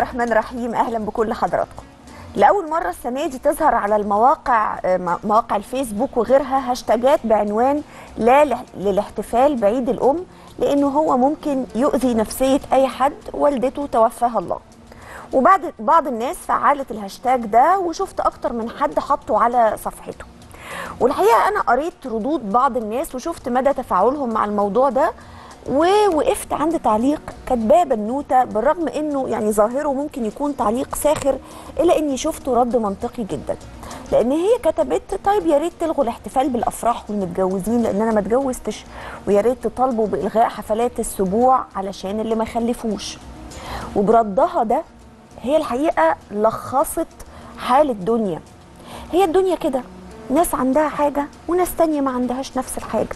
الرحمن الرحيم اهلا بكل حضراتكم لاول مره السنه دي تظهر على المواقع آه، مواقع الفيسبوك وغيرها هاشتاجات بعنوان لا لح- للاحتفال بعيد الام لانه هو ممكن يؤذي نفسيه اي حد والدته توفاها الله وبعد بعض الناس فعلت الهاشتاج ده وشفت اكتر من حد حطه على صفحته والحقيقه انا قريت ردود بعض الناس وشفت مدى تفاعلهم مع الموضوع ده ووقفت عند تعليق كاتباه بنوته بالرغم انه يعني ظاهره ممكن يكون تعليق ساخر الا اني شفته رد منطقي جدا لان هي كتبت طيب يا ريت تلغوا الاحتفال بالافراح والمتجوزين لان انا ما اتجوزتش ويا ريت تطالبوا بالغاء حفلات السبوع علشان اللي ما خلفوش وبردها ده هي الحقيقه لخصت حال الدنيا هي الدنيا كده ناس عندها حاجه وناس تانية ما عندهاش نفس الحاجه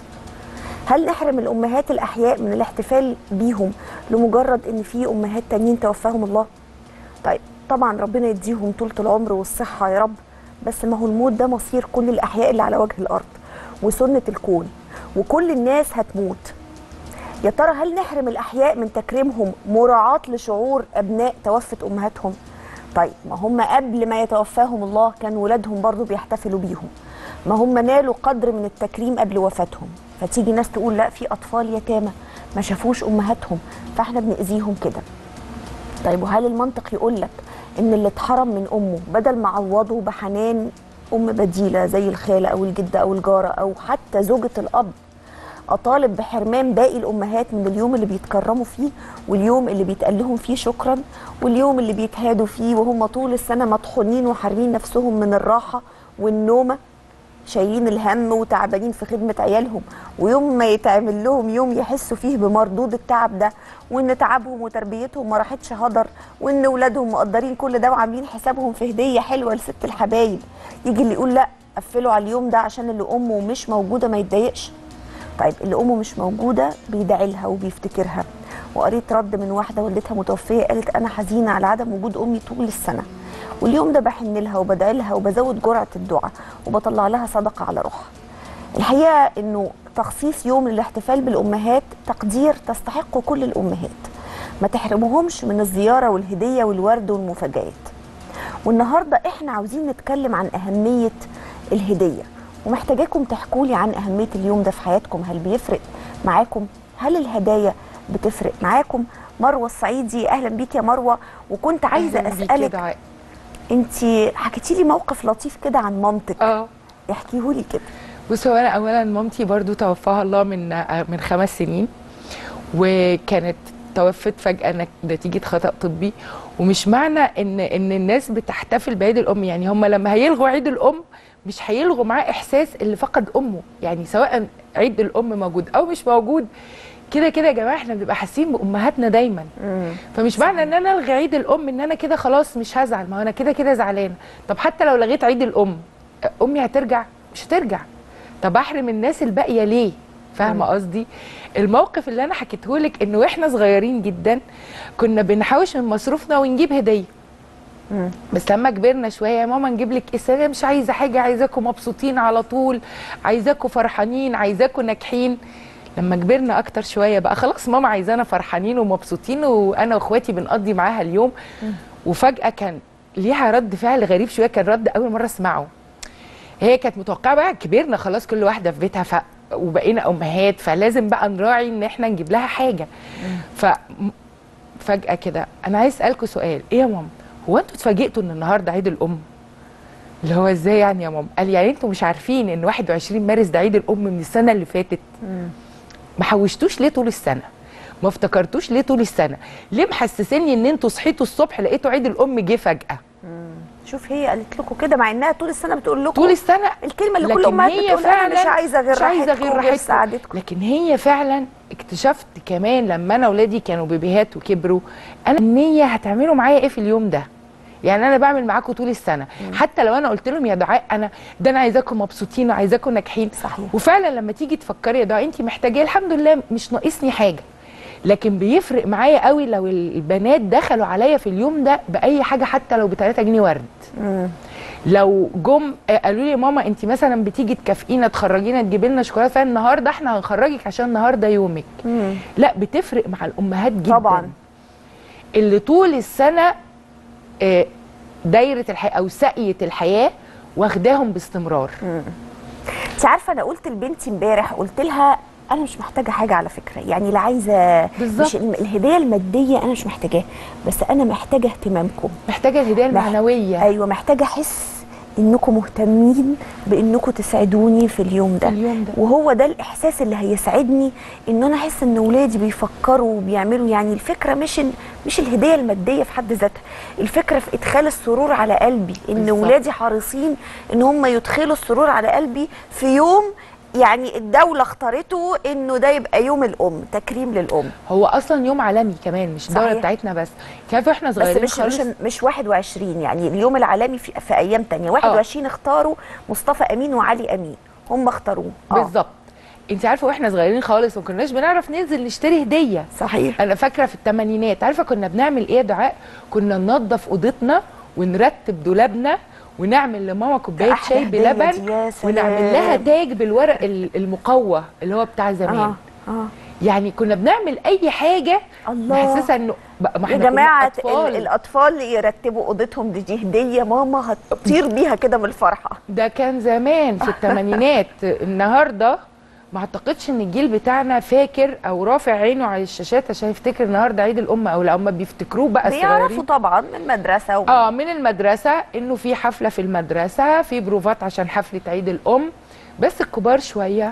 هل نحرم الامهات الاحياء من الاحتفال بيهم لمجرد ان في امهات تانيين توفاهم الله طيب طبعا ربنا يديهم طولة العمر والصحة يا رب بس ما هو الموت ده مصير كل الأحياء اللي على وجه الأرض وسنة الكون وكل الناس هتموت يا ترى هل نحرم الأحياء من تكريمهم مراعاة لشعور أبناء توفت أمهاتهم طيب ما هم قبل ما يتوفاهم الله كان ولادهم برضو بيحتفلوا بيهم ما هم نالوا قدر من التكريم قبل وفاتهم فتيجي ناس تقول لا في أطفال يتامى ما شافوش أمهاتهم فاحنا بنأذيهم كده طيب وهل المنطق يقول لك ان اللي اتحرم من امه بدل ما عوضه بحنان ام بديله زي الخاله او الجده او الجاره او حتى زوجه الاب اطالب بحرمان باقي الامهات من اليوم اللي بيتكرموا فيه واليوم اللي بيتقال لهم فيه شكرا واليوم اللي بيتهادوا فيه وهم طول السنه مطحونين وحارمين نفسهم من الراحه والنومه شايلين الهم وتعبانين في خدمة عيالهم ويوم ما يتعمل لهم يوم يحسوا فيه بمردود التعب ده وان تعبهم وتربيتهم ما راحتش هدر وان ولادهم مقدرين كل ده وعاملين حسابهم في هدية حلوة لست الحبايب يجي اللي يقول لا قفلوا على اليوم ده عشان اللي امه مش موجودة ما يتضايقش طيب اللي امه مش موجوده بيدعي لها وبيفتكرها وقريت رد من واحده والدتها متوفيه قالت انا حزينه على عدم وجود امي طول السنه واليوم ده بحن لها وبدعي لها وبزود جرعه الدعاء وبطلع لها صدقه على روحها الحقيقه انه تخصيص يوم للاحتفال بالامهات تقدير تستحقه كل الامهات ما تحرموهمش من الزياره والهديه والورد والمفاجآت والنهارده احنا عاوزين نتكلم عن اهميه الهديه ومحتاجاكم تحكوا لي عن اهميه اليوم ده في حياتكم هل بيفرق معاكم هل الهدايا بتفرق معاكم مروه الصعيدي اهلا بيك يا مروه وكنت عايزه أهلاً بيكي يا اسالك دعاء. انت حكيتي لي موقف لطيف كده عن مامتك اه احكيه لي كده بص هو انا اولا مامتي برضو توفاها الله من آه، من خمس سنين وكانت توفت فجاه نك- نتيجه خطا طبي ومش معنى ان ان الناس بتحتفل بعيد الام يعني هم لما هيلغوا عيد الام مش هيلغوا معاه احساس اللي فقد امه يعني سواء عيد الام موجود او مش موجود كده كده يا جماعه احنا بنبقى حاسين بامهاتنا دايما فمش معنى ان انا الغي عيد الام ان انا كده خلاص مش هزعل ما هو انا كده كده زعلانه طب حتى لو لغيت عيد الام امي هترجع مش هترجع طب احرم الناس الباقيه ليه فاهمه قصدي الموقف اللي انا حكيته لك انه واحنا صغيرين جدا كنا بنحوش من مصروفنا ونجيب هديه بس لما كبرنا شويه يا ماما نجيب لك ايه أنا مش عايزه حاجه عايزاكم مبسوطين على طول عايزاكم فرحانين عايزاكم ناجحين لما كبرنا اكتر شويه بقى خلاص ماما عايزانا فرحانين ومبسوطين وانا واخواتي بنقضي معاها اليوم وفجاه كان ليها رد فعل غريب شويه كان رد اول مره اسمعه هي كانت متوقعه بقى كبرنا خلاص كل واحده في بيتها ف... وبقينا امهات فلازم بقى نراعي ان احنا نجيب لها حاجه ف فجاه كده انا عايز اسالكوا سؤال ايه يا ماما هو انتوا اتفاجئتوا ان النهارده عيد الام اللي هو ازاي يعني يا ماما قال يعني انتوا مش عارفين ان 21 مارس ده عيد الام من السنه اللي فاتت ما حوشتوش ليه طول السنه ما افتكرتوش ليه طول السنه ليه محسسني ان انتوا صحيتوا الصبح لقيتوا عيد الام جه فجاه شوف هي قالت لكم كده مع انها طول السنه بتقول لكم طول السنه الكلمه اللي كل لكن امهات هي بتقول انا مش فعلاً عايزه غير مش عايزه راحتكم غير وغير راحتكم سعادتكم لكن هي فعلا اكتشفت كمان لما انا اولادي كانوا بيبيهات وكبروا انا النيه هتعملوا معايا ايه في اليوم ده يعني انا بعمل معاكم طول السنه حتى لو انا قلت لهم يا دعاء انا ده انا عايزاكم مبسوطين وعايزاكم ناجحين صحيح. وفعلا لما تيجي تفكري يا دعاء انت محتاجه إيه؟ الحمد لله مش ناقصني حاجه لكن بيفرق معايا قوي لو البنات دخلوا عليا في اليوم ده باي حاجه حتى لو ب 3 جنيه ورد لو جم آه، قالوا لي يا ماما انت مثلا بتيجي تكافئينا تخرجينا تجيبي لنا شوكولاته فالنهارده احنا هنخرجك عشان النهارده يومك لا بتفرق مع الامهات جدا طبعاً. اللي طول السنه آه، دايره الحياه او سقيه الحياه واخداهم باستمرار انت عارفه انا قلت لبنتي امبارح قلت لها انا مش محتاجه حاجه على فكره يعني لا عايزه بالظبط. مش الم- الهديه الماديه انا مش محتاجاها بس انا محتاجه اهتمامكم محتاجه الهدايه المعنويه ايوه محتاجه احس انكم مهتمين بانكم تسعدوني في اليوم ده في اليوم ده. وهو ده الاحساس اللي هيسعدني ان انا احس ان ولادي بيفكروا وبيعملوا يعني الفكره مش ال- مش الهديه الماديه في حد ذاتها الفكره في ادخال السرور على قلبي ان بالظبط. ولادي حريصين ان هم يدخلوا السرور على قلبي في يوم يعني الدوله اختارته انه ده يبقى يوم الام تكريم للام هو اصلا يوم عالمي كمان مش الدوله صحيح. بتاعتنا بس كيف احنا بس صغيرين مش خالص مش مش 21 يعني اليوم العالمي في, في ايام تانية 21 اختاروا مصطفى امين وعلي امين هم اختاروه آه. بالظبط انت عارفه واحنا صغيرين خالص ما كناش بنعرف ننزل نشتري هديه صحيح انا فاكره في الثمانينات عارفه كنا بنعمل ايه يا دعاء كنا ننظف اوضتنا ونرتب دولابنا ونعمل لماما كوبايه أحلى شاي هدية بلبن دي، يا سلام. ونعمل لها تاج بالورق ال- المقوى اللي هو بتاع زمان اه اه يعني كنا بنعمل اي حاجه الله. محسسه انه بقى- ما يا احنا كنا جماعه أطفال. ال- الاطفال يرتبوا اوضتهم دي, دي هديه ماما هتطير بيها كده من الفرحه ده كان زمان في الثمانينات النهارده ما اعتقدش ان الجيل بتاعنا فاكر او رافع عينه على الشاشات عشان يفتكر النهارده عيد الام او لا هم بيفتكروه بقى بيعرفوا الصغيرين طبعا من المدرسه و... اه من المدرسه انه في حفله في المدرسه في بروفات عشان حفله عيد الام بس الكبار شويه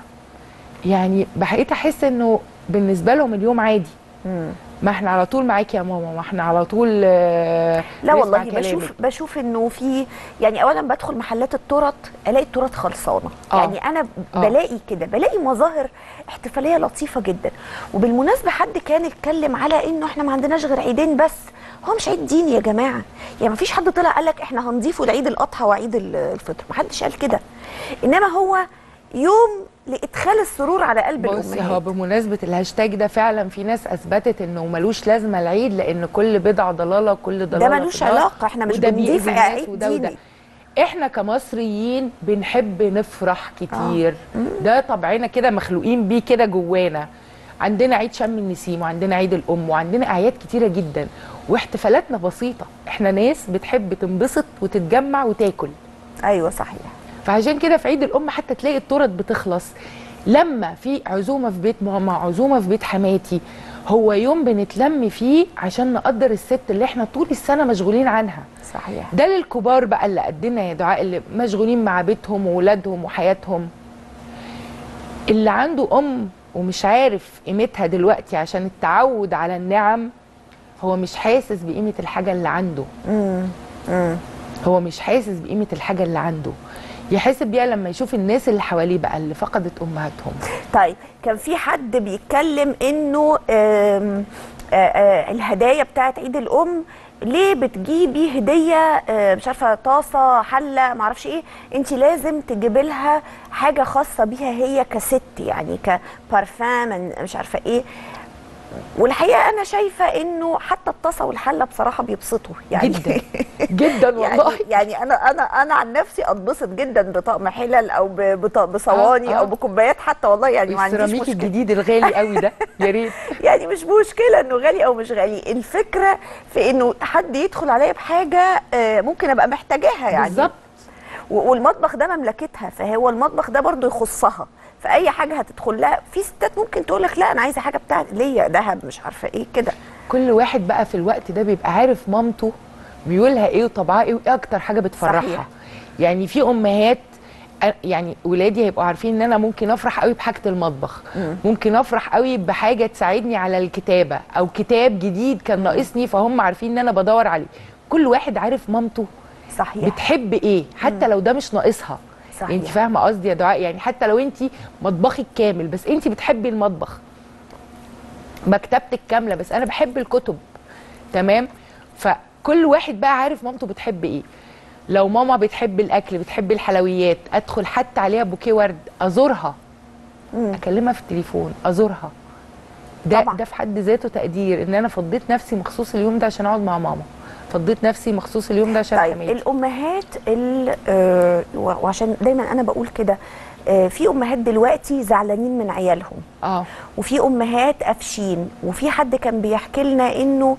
يعني بقيت احس انه بالنسبه لهم اليوم عادي مم. ما احنا على طول معاك يا ماما ما احنا على طول آه، لا نسمع والله كلامك. بشوف بشوف انه في يعني اولا بدخل محلات التورت الاقي التورت خلصانه آه. يعني انا آه. بلاقي كده بلاقي مظاهر احتفاليه لطيفه جدا وبالمناسبه حد كان اتكلم على انه احنا ما عندناش غير عيدين بس هو مش عيد ديني يا جماعه يعني ما فيش حد طلع قال لك احنا هنضيفه لعيد الاضحى وعيد ال- الفطر ما حدش قال كده انما هو يوم لادخال السرور على قلب بص هو الامهات بمناسبه الهاشتاج ده فعلا في ناس اثبتت انه ملوش لازمه العيد لان كل بدعه ضلاله وكل ضلاله ده ملوش في النار، علاقه احنا مش وده بنضيف بيأذي الناس عيد وده وده. ديني احنا كمصريين بنحب نفرح كتير ده طبعنا كده مخلوقين بيه كده جوانا عندنا عيد شم النسيم وعندنا عيد الام وعندنا اعياد كتيره جدا واحتفالاتنا بسيطه احنا ناس بتحب تنبسط وتتجمع وتاكل ايوه صحيح فعشان كده في عيد الام حتى تلاقي التورت بتخلص لما في عزومه في بيت ماما عزومه في بيت حماتي هو يوم بنتلم فيه عشان نقدر الست اللي احنا طول السنه مشغولين عنها صحيح ده للكبار بقى اللي قدنا يا دعاء اللي مشغولين مع بيتهم وولادهم وحياتهم اللي عنده ام ومش عارف قيمتها دلوقتي عشان التعود على النعم هو مش حاسس بقيمه الحاجه اللي عنده امم امم هو مش حاسس بقيمه الحاجه اللي عنده يحس بيها لما يشوف الناس اللي حواليه بقى اللي فقدت امهاتهم طيب كان في حد بيتكلم انه آم، آه، آه، الهدايا بتاعت عيد الام ليه بتجيبي هديه آه، مش عارفه طاسه حله معرفش ايه انت لازم تجيبي لها حاجه خاصه بيها هي كست يعني كبارفان مش عارفه ايه والحقيقه انا شايفه انه حتى الطاسه والحله بصراحه بيبسطوا يعني جدا جدا والله يعني يعني انا انا انا عن نفسي اتبسط جدا بطقم حلل او ب- بط- بصواني آه، آه. او بكوبايات حتى والله يعني ما عنديش السيراميك مشكله الجديد الغالي قوي ده يا ريت يعني مش مشكله انه غالي او مش غالي الفكره في انه حد يدخل عليا بحاجه آه، ممكن ابقى محتاجاها يعني بالظبط و- والمطبخ ده مملكتها فهو المطبخ ده برضو يخصها فاي حاجه هتدخل لها في ستات ممكن تقول لك لا انا عايزه حاجه بتاعت ليا ذهب مش عارفه ايه كده كل واحد بقى في الوقت ده بيبقى عارف مامته بيقولها ايه وطبعها ايه وايه اكتر حاجه بتفرحها صحيح. يعني في امهات أ- يعني ولادي هيبقوا عارفين ان انا ممكن افرح قوي بحاجه المطبخ مم. ممكن افرح قوي بحاجه تساعدني على الكتابه او كتاب جديد كان ناقصني فهم عارفين ان انا بدور عليه كل واحد عارف مامته صحيح بتحب ايه حتى لو ده مش ناقصها صحيح. انت فاهمه قصدي يا دعاء يعني حتى لو انت مطبخك كامل بس انت بتحبي المطبخ مكتبتك كامله بس انا بحب الكتب تمام فكل واحد بقى عارف مامته بتحب ايه لو ماما بتحب الاكل بتحب الحلويات ادخل حتى عليها بوكيه ورد ازورها مم. اكلمها في التليفون ازورها ده طبعا. ده في حد ذاته تقدير ان انا فضيت نفسي مخصوص اليوم ده عشان اقعد مع ماما فضيت نفسي مخصوص اليوم ده عشان طيب حماتي الامهات ال- آه، و- وعشان دايما انا بقول كده آه، في امهات دلوقتي زعلانين من عيالهم اه وفي امهات قافشين وفي حد كان بيحكي لنا انه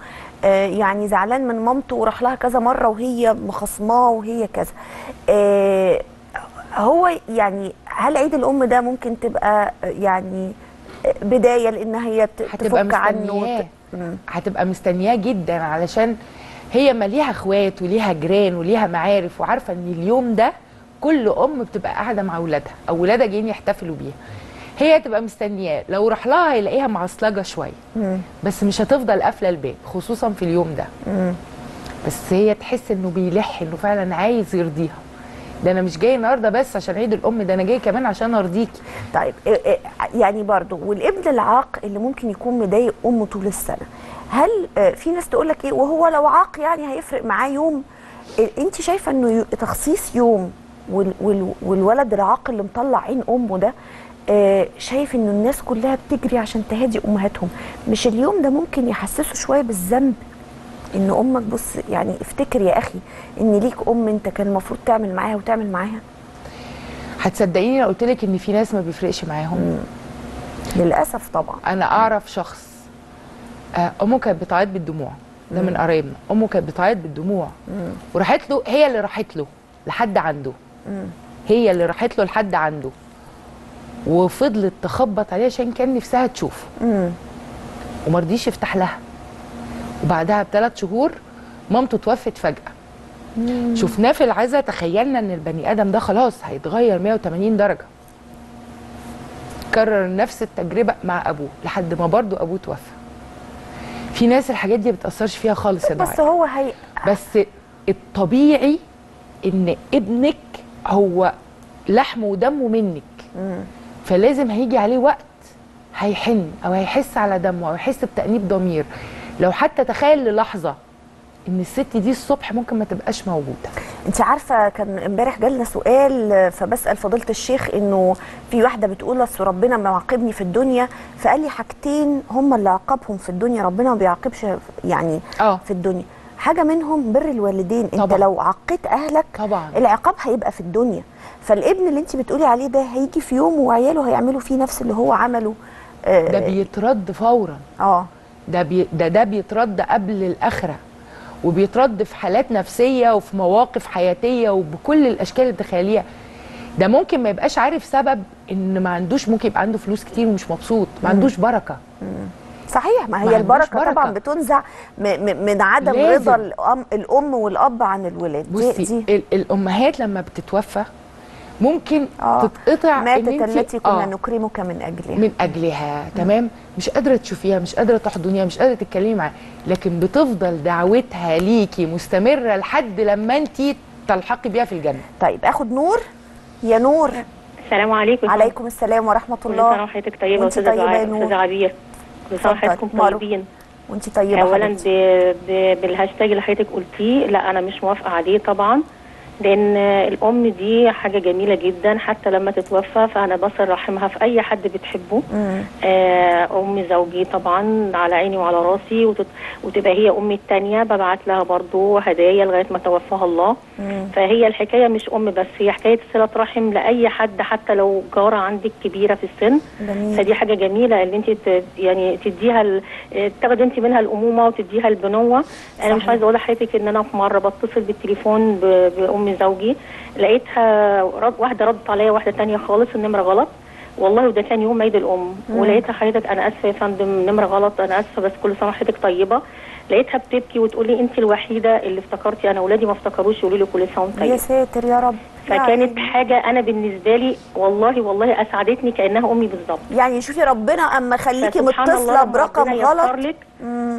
آه، يعني زعلان من مامته وراح لها كذا مره وهي مخصماه وهي كذا آه، هو يعني هل عيد الام ده ممكن تبقى آه، يعني آه، بدايه لان هي ت- هتبقى تفك عنه مستنياه وت- مم. هتبقى مستنياه جدا علشان هي ما ليها اخوات وليها جيران وليها معارف وعارفه ان اليوم ده كل ام بتبقى قاعده مع اولادها او ولادها جايين يحتفلوا بيها هي تبقى مستنياه لو راح لها هيلاقيها معصلجه شويه مم. بس مش هتفضل قافله الباب خصوصا في اليوم ده مم. بس هي تحس انه بيلح انه فعلا عايز يرضيها ده انا مش جاي النهارده بس عشان عيد الام ده انا جاي كمان عشان ارضيكي طيب آه، آه، يعني برضو والابن العاق اللي ممكن يكون مضايق امه طول السنه هل آه، في ناس تقول لك ايه وهو لو عاق يعني هيفرق معاه يوم آه، انت شايفه انه يو- تخصيص يوم وال وال والولد العاق اللي مطلع عين امه ده آه، شايف انه الناس كلها بتجري عشان تهادي امهاتهم مش اليوم ده ممكن يحسسه شويه بالذنب ان امك بص يعني افتكر يا اخي ان ليك ام انت كان المفروض تعمل معاها وتعمل معاها هتصدقيني لو قلت لك ان في ناس ما بيفرقش معاهم للاسف طبعا انا اعرف شخص آه، امه كانت بتعيط بالدموع ده من قرايبنا امه كانت بتعيط بالدموع وراحت له هي اللي راحت له لحد عنده هي اللي راحت له لحد عنده وفضلت تخبط عليه عشان كان نفسها تشوفه مم. وما رضيش يفتح لها وبعدها بثلاث شهور مامته توفت فجأة شفناه في العزا تخيلنا ان البني ادم ده خلاص هيتغير 180 درجة كرر نفس التجربة مع ابوه لحد ما برضه ابوه توفى في ناس الحاجات دي ما بتأثرش فيها خالص يا بس دعاء هو هي بس الطبيعي ان ابنك هو لحمه ودمه منك فلازم هيجي عليه وقت هيحن او هيحس على دمه او يحس بتأنيب ضمير لو حتى تخيل للحظة ان الست دي الصبح ممكن ما تبقاش موجودة انت عارفه كان امبارح جالنا سؤال فبسال فضيله الشيخ انه في واحده بتقول اصل ربنا معاقبني في الدنيا فقال لي حاجتين هم اللي عاقبهم في الدنيا ربنا ما بيعاقبش يعني اه في الدنيا حاجه منهم بر الوالدين انت طبعا. لو عقيت اهلك طبعا العقاب هيبقى في الدنيا فالابن اللي انت بتقولي عليه ده هيجي في يوم وعياله هيعملوا فيه نفس اللي هو عمله آه، ده بيترد فورا اه ده بي ده ده بيترد قبل الاخره وبيترد في حالات نفسيه وفي مواقف حياتيه وبكل الاشكال اللي تخيليها ده ممكن ما يبقاش عارف سبب ان ما عندوش ممكن يبقى عنده فلوس كتير ومش مبسوط ما عندوش بركه صحيح ما هي ما عندوش البركه بركة. طبعا بتنزع م- م- من عدم لازم. رضا الأم, الام والاب عن الولاد دي, بصي دي ال- الامهات لما بتتوفى ممكن آه. تتقطع ماتت إن انتي- التي كنا آه. نكرمك من اجلها من اجلها تمام مش قادره تشوفيها مش قادره تحضنيها مش قادره تتكلمي معاها لكن بتفضل دعوتها ليكي مستمره لحد لما انت تلحقي بيها في الجنه طيب اخد نور يا نور السلام عليكم عليكم السلام ورحمه كل سنه الله وحضرتك طيبه وانت استاذه طيبة يا دعاء نور. استاذه عبير كل سنه اتفضل. وحضرتكم مارو. طيبين وانت طيبه اولا حبيبتي. ب... ب... بالهاشتاج اللي حضرتك قلتيه لا انا مش موافقه عليه طبعا لان الام دي حاجه جميله جدا حتى لما تتوفى فانا بصل رحمها في اي حد بتحبه مم. آه، ام زوجي طبعا على عيني وعلى راسي وتت... وتبقى هي امي التانية ببعت لها برضو هدايا لغايه ما توفاها الله مم. فهي الحكايه مش ام بس هي حكايه صله رحم لاي حد حتى لو جاره عندك كبيره في السن جميل فدي حاجه جميله ان انت ت- يعني تديها ال- تاخدي انت منها الامومه وتديها البنوه انا مش صحيح. عايزه اقول لحضرتك ان انا في مره بتصل بالتليفون ب- بام زوجي لقيتها رد واحده ردت عليا واحده تانية خالص النمره غلط والله وده كان يوم عيد الام ولقيتها حضرتك انا اسفه يا فندم نمره غلط انا اسفه بس كل سنه وحضرتك طيبه لقيتها بتبكي وتقول لي انت الوحيده اللي افتكرتي انا اولادي ما افتكروش يقولوا لي كل سنه وانت يا طيب ساتر يا رب فكانت يعني, حاجه انا بالنسبه لي والله والله اسعدتني كانها امي بالظبط يعني شوفي ربنا اما خليكي فسبحان الله متصله لما برقم ربنا ييسر غلط لك مم.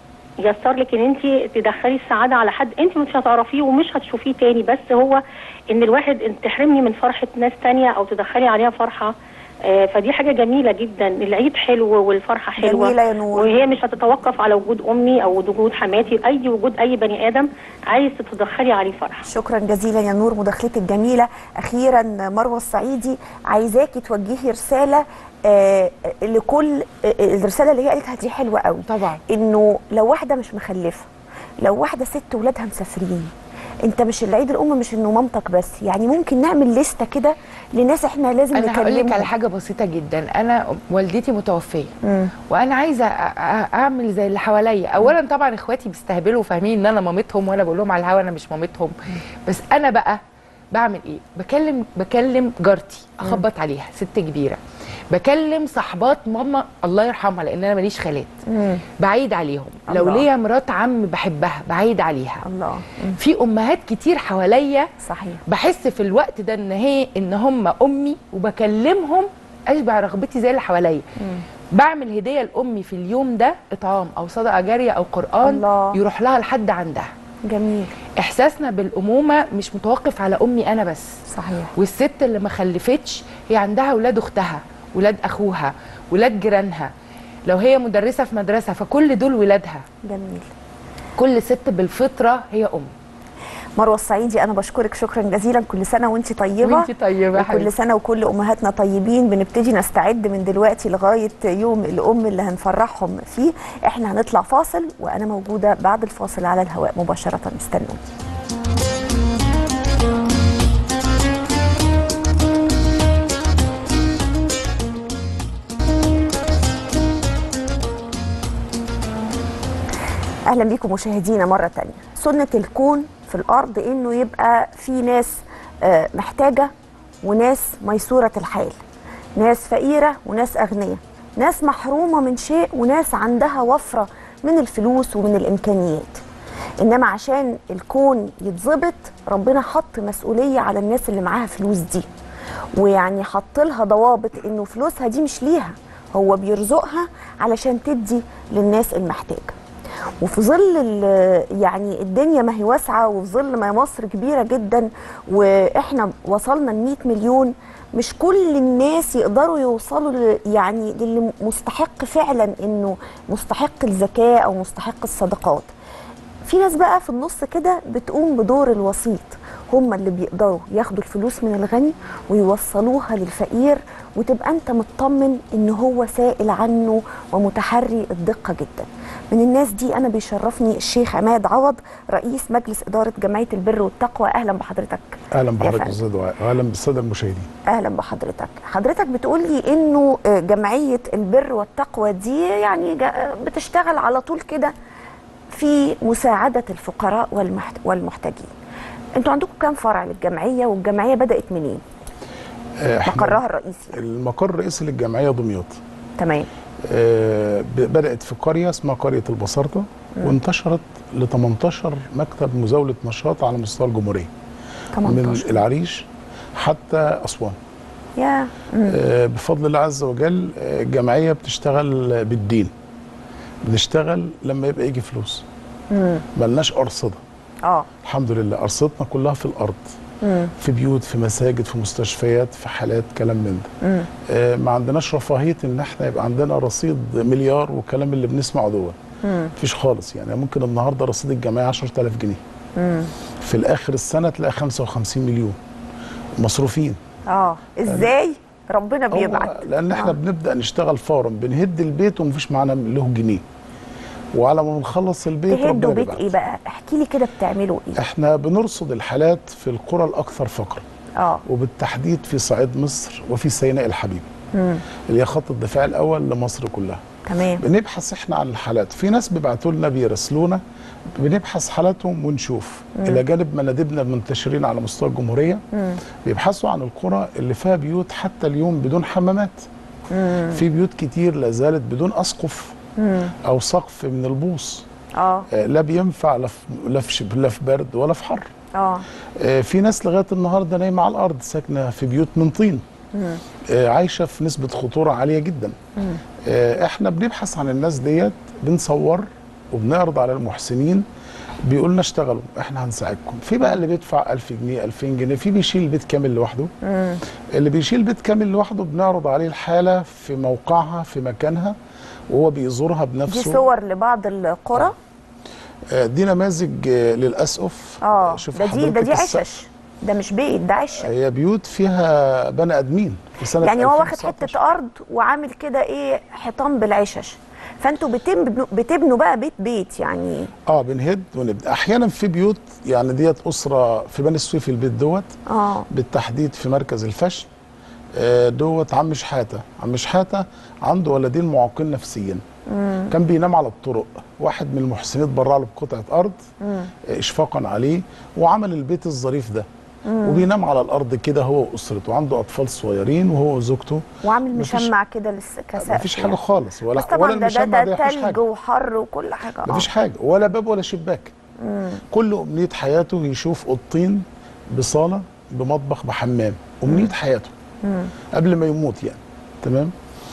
يسر لك ان انت تدخلي السعاده على حد انت مش هتعرفيه ومش هتشوفيه تاني بس هو ان الواحد ان تحرمني من فرحه ناس تانية او تدخلي عليها فرحه آه، فدي حاجه جميله جدا العيد حلو والفرحه حلوه جميلة يا نور. وهي مش هتتوقف على وجود امي او وجود حماتي اي وجود اي بني ادم عايز تتدخلي عليه فرحه شكرا جزيلا يا نور مداخلتك جميله اخيرا مروه الصعيدي عايزاكي توجهي رساله آه لكل آه الرساله اللي هي قالتها دي حلوه قوي طبعا انه لو واحده مش مخلفه لو واحده ست ولادها مسافرين انت مش العيد الام مش انه مامتك بس يعني ممكن نعمل لستة كده لناس احنا لازم انا هقول لك على نكلمهم حاجه بسيطه جدا انا والدتي متوفيه مم. وانا عايزه أ- أ- اعمل زي اللي حواليا اولا طبعا اخواتي بيستهبلوا وفاهمين ان انا مامتهم وانا بقول لهم على الهوا انا مش مامتهم بس انا بقى بعمل ايه بكلم بكلم جارتي اخبط عليها ست كبيره بكلم صحبات ماما الله يرحمها لان انا ماليش خالات مم. بعيد عليهم لو الله. ليا مرات عم بحبها بعيد عليها الله مم. في امهات كتير حواليا صحيح بحس في الوقت ده ان هي ان هم امي وبكلمهم اشبع رغبتي زي اللي حواليا بعمل هديه لامي في اليوم ده اطعام او صدقه جاريه او قران الله. يروح لها لحد عندها جميل احساسنا بالامومه مش متوقف على امي انا بس صحيح والست اللي ما خلفتش هي عندها ولاد اختها ولاد اخوها ولاد جيرانها لو هي مدرسه في مدرسه فكل دول ولادها جميل كل ست بالفطره هي ام مروه الصعيدي انا بشكرك شكرا جزيلا كل سنه وانت طيبه وانتي طيبه يا وكل حبيبتي سنه وكل امهاتنا طيبين بنبتدي نستعد من دلوقتي لغايه يوم الام اللي هنفرحهم فيه احنا هنطلع فاصل وانا موجوده بعد الفاصل على الهواء مباشره استنوني اهلا بيكم مشاهدينا مره تانية سنه الكون في الارض انه يبقى في ناس آه، محتاجه وناس ميسوره الحال ناس فقيره وناس اغنياء ناس محرومه من شيء وناس عندها وفره من الفلوس ومن الامكانيات انما عشان الكون يتظبط ربنا حط مسؤوليه على الناس اللي معاها فلوس دي ويعني حط لها ضوابط انه فلوسها دي مش ليها هو بيرزقها علشان تدي للناس المحتاجه وفي ظل ال- يعني الدنيا ما هي واسعه وفي ظل ما مصر كبيره جدا واحنا وصلنا ل 100 مليون مش كل الناس يقدروا يوصلوا ل- يعني للي مستحق فعلا انه مستحق الزكاه او مستحق الصدقات في ناس بقى في النص كده بتقوم بدور الوسيط هم اللي بيقدروا ياخدوا الفلوس من الغني ويوصلوها للفقير وتبقى انت مطمن ان هو سائل عنه ومتحري الدقة جدا من الناس دي انا بيشرفني الشيخ عماد عوض رئيس مجلس ادارة جمعية البر والتقوى اهلا بحضرتك اهلا يا بحضرتك فندم. استاذ دعاء واهلا بالساده المشاهدين اهلا بحضرتك حضرتك بتقولي انه آه، جمعيه البر والتقوى دي يعني جا- بتشتغل على طول كده في مساعده الفقراء والمحت- والمحتاجين انتوا عندكم كام فرع للجمعيه والجمعيه بدات منين آه، إحنا مقرها الرئيسي المقر الرئيسي للجمعيه دمياط تمام آه، ب- بدات في قريه اسمها قريه البصارته وانتشرت ل 18 مكتب مزاوله نشاط على مستوى الجمهوريه من 18 العريش حتى اسوان يا مم. آه، بفضل الله عز وجل آه، الجمعيه بتشتغل بالدين بنشتغل لما يبقى يجي فلوس مم. ملناش ارصده اه الحمد لله ارصدتنا كلها في الارض مم. في بيوت في مساجد في مستشفيات في حالات كلام من ده مم. آه، ما عندناش رفاهيه ان احنا يبقى عندنا رصيد مليار والكلام اللي بنسمعه دول مم. مفيش خالص يعني ممكن النهارده رصيد الجمعيه 10000 جنيه مم. في الاخر السنه تلاقي 55 مليون مصروفين اه ازاي ربنا هو بيبعت لان احنا آه. بنبدا نشتغل فورا بنهد البيت ومفيش معانا له جنيه وعلى ما بنخلص البيت تهدوا ربنا بيت بيبعت ايه بقى احكي لي كده بتعملوا ايه احنا بنرصد الحالات في القرى الاكثر فقرا اه وبالتحديد في صعيد مصر وفي سيناء الحبيب مم. اللي هي خط الدفاع الاول لمصر كلها تمام بنبحث احنا عن الحالات في ناس بيبعتوا لنا بيرسلونا بنبحث حالاتهم ونشوف الى جانب مناديبنا المنتشرين على مستوى الجمهوريه مم. بيبحثوا عن القرى اللي فيها بيوت حتى اليوم بدون حمامات مم. في بيوت كتير لا زالت بدون اسقف مم. او سقف من البوص اه آه، لا بينفع لا في لا في شب- لا في برد ولا في حر اه آه، في ناس لغايه النهارده نايمه على الارض ساكنه في بيوت من طين مم. آه، عايشه في نسبه خطوره عاليه جدا مم. آه، احنا بنبحث عن الناس ديت بنصور وبنعرض على المحسنين بيقول لنا اشتغلوا احنا هنساعدكم في بقى اللي بيدفع 1000 جنيه 2000 جنيه في بيشيل البيت كامل لوحده مم. اللي بيشيل بيت كامل لوحده بنعرض عليه الحاله في موقعها في مكانها وهو بيزورها دي بنفسه صور لبعض القرى آه، دي نماذج آه، للاسقف اه شوف ده دي ده حضرتك دي الس- عشش ده مش بيت ده عشه هي بيوت فيها بني ادمين في سنه يعني هو واخد 2019. حته ارض وعامل كده ايه حيطان بالعشش فانتوا بتبنوا بتبنوا بقى بيت بيت يعني اه بنهد ونبدا احيانا في بيوت يعني ديت اسره في بني سويف البيت دوت اه بالتحديد في مركز الفشل آه، دوت عم شحاته عم شحاته عنده ولدين معاقين نفسيا كان بينام على الطرق واحد من المحسنين اتبرع له بقطعه ارض آه، اشفاقا عليه وعمل البيت الظريف ده وبينام على الارض كده هو واسرته عنده اطفال صغيرين وهو وزوجته وعامل مفيش- مشمع كده لس- كسقف مفيش حاجه يعني. خالص ولا بس طبعا ولا ده ده, المشمع ده ده مفيش تلج حاجه وحر وكل حاجه اه مفيش حاجه ولا باب ولا شباك كل امنيه حياته يشوف اوضتين بصاله بمطبخ بحمام امنيه حياته قبل ما يموت يعني تمام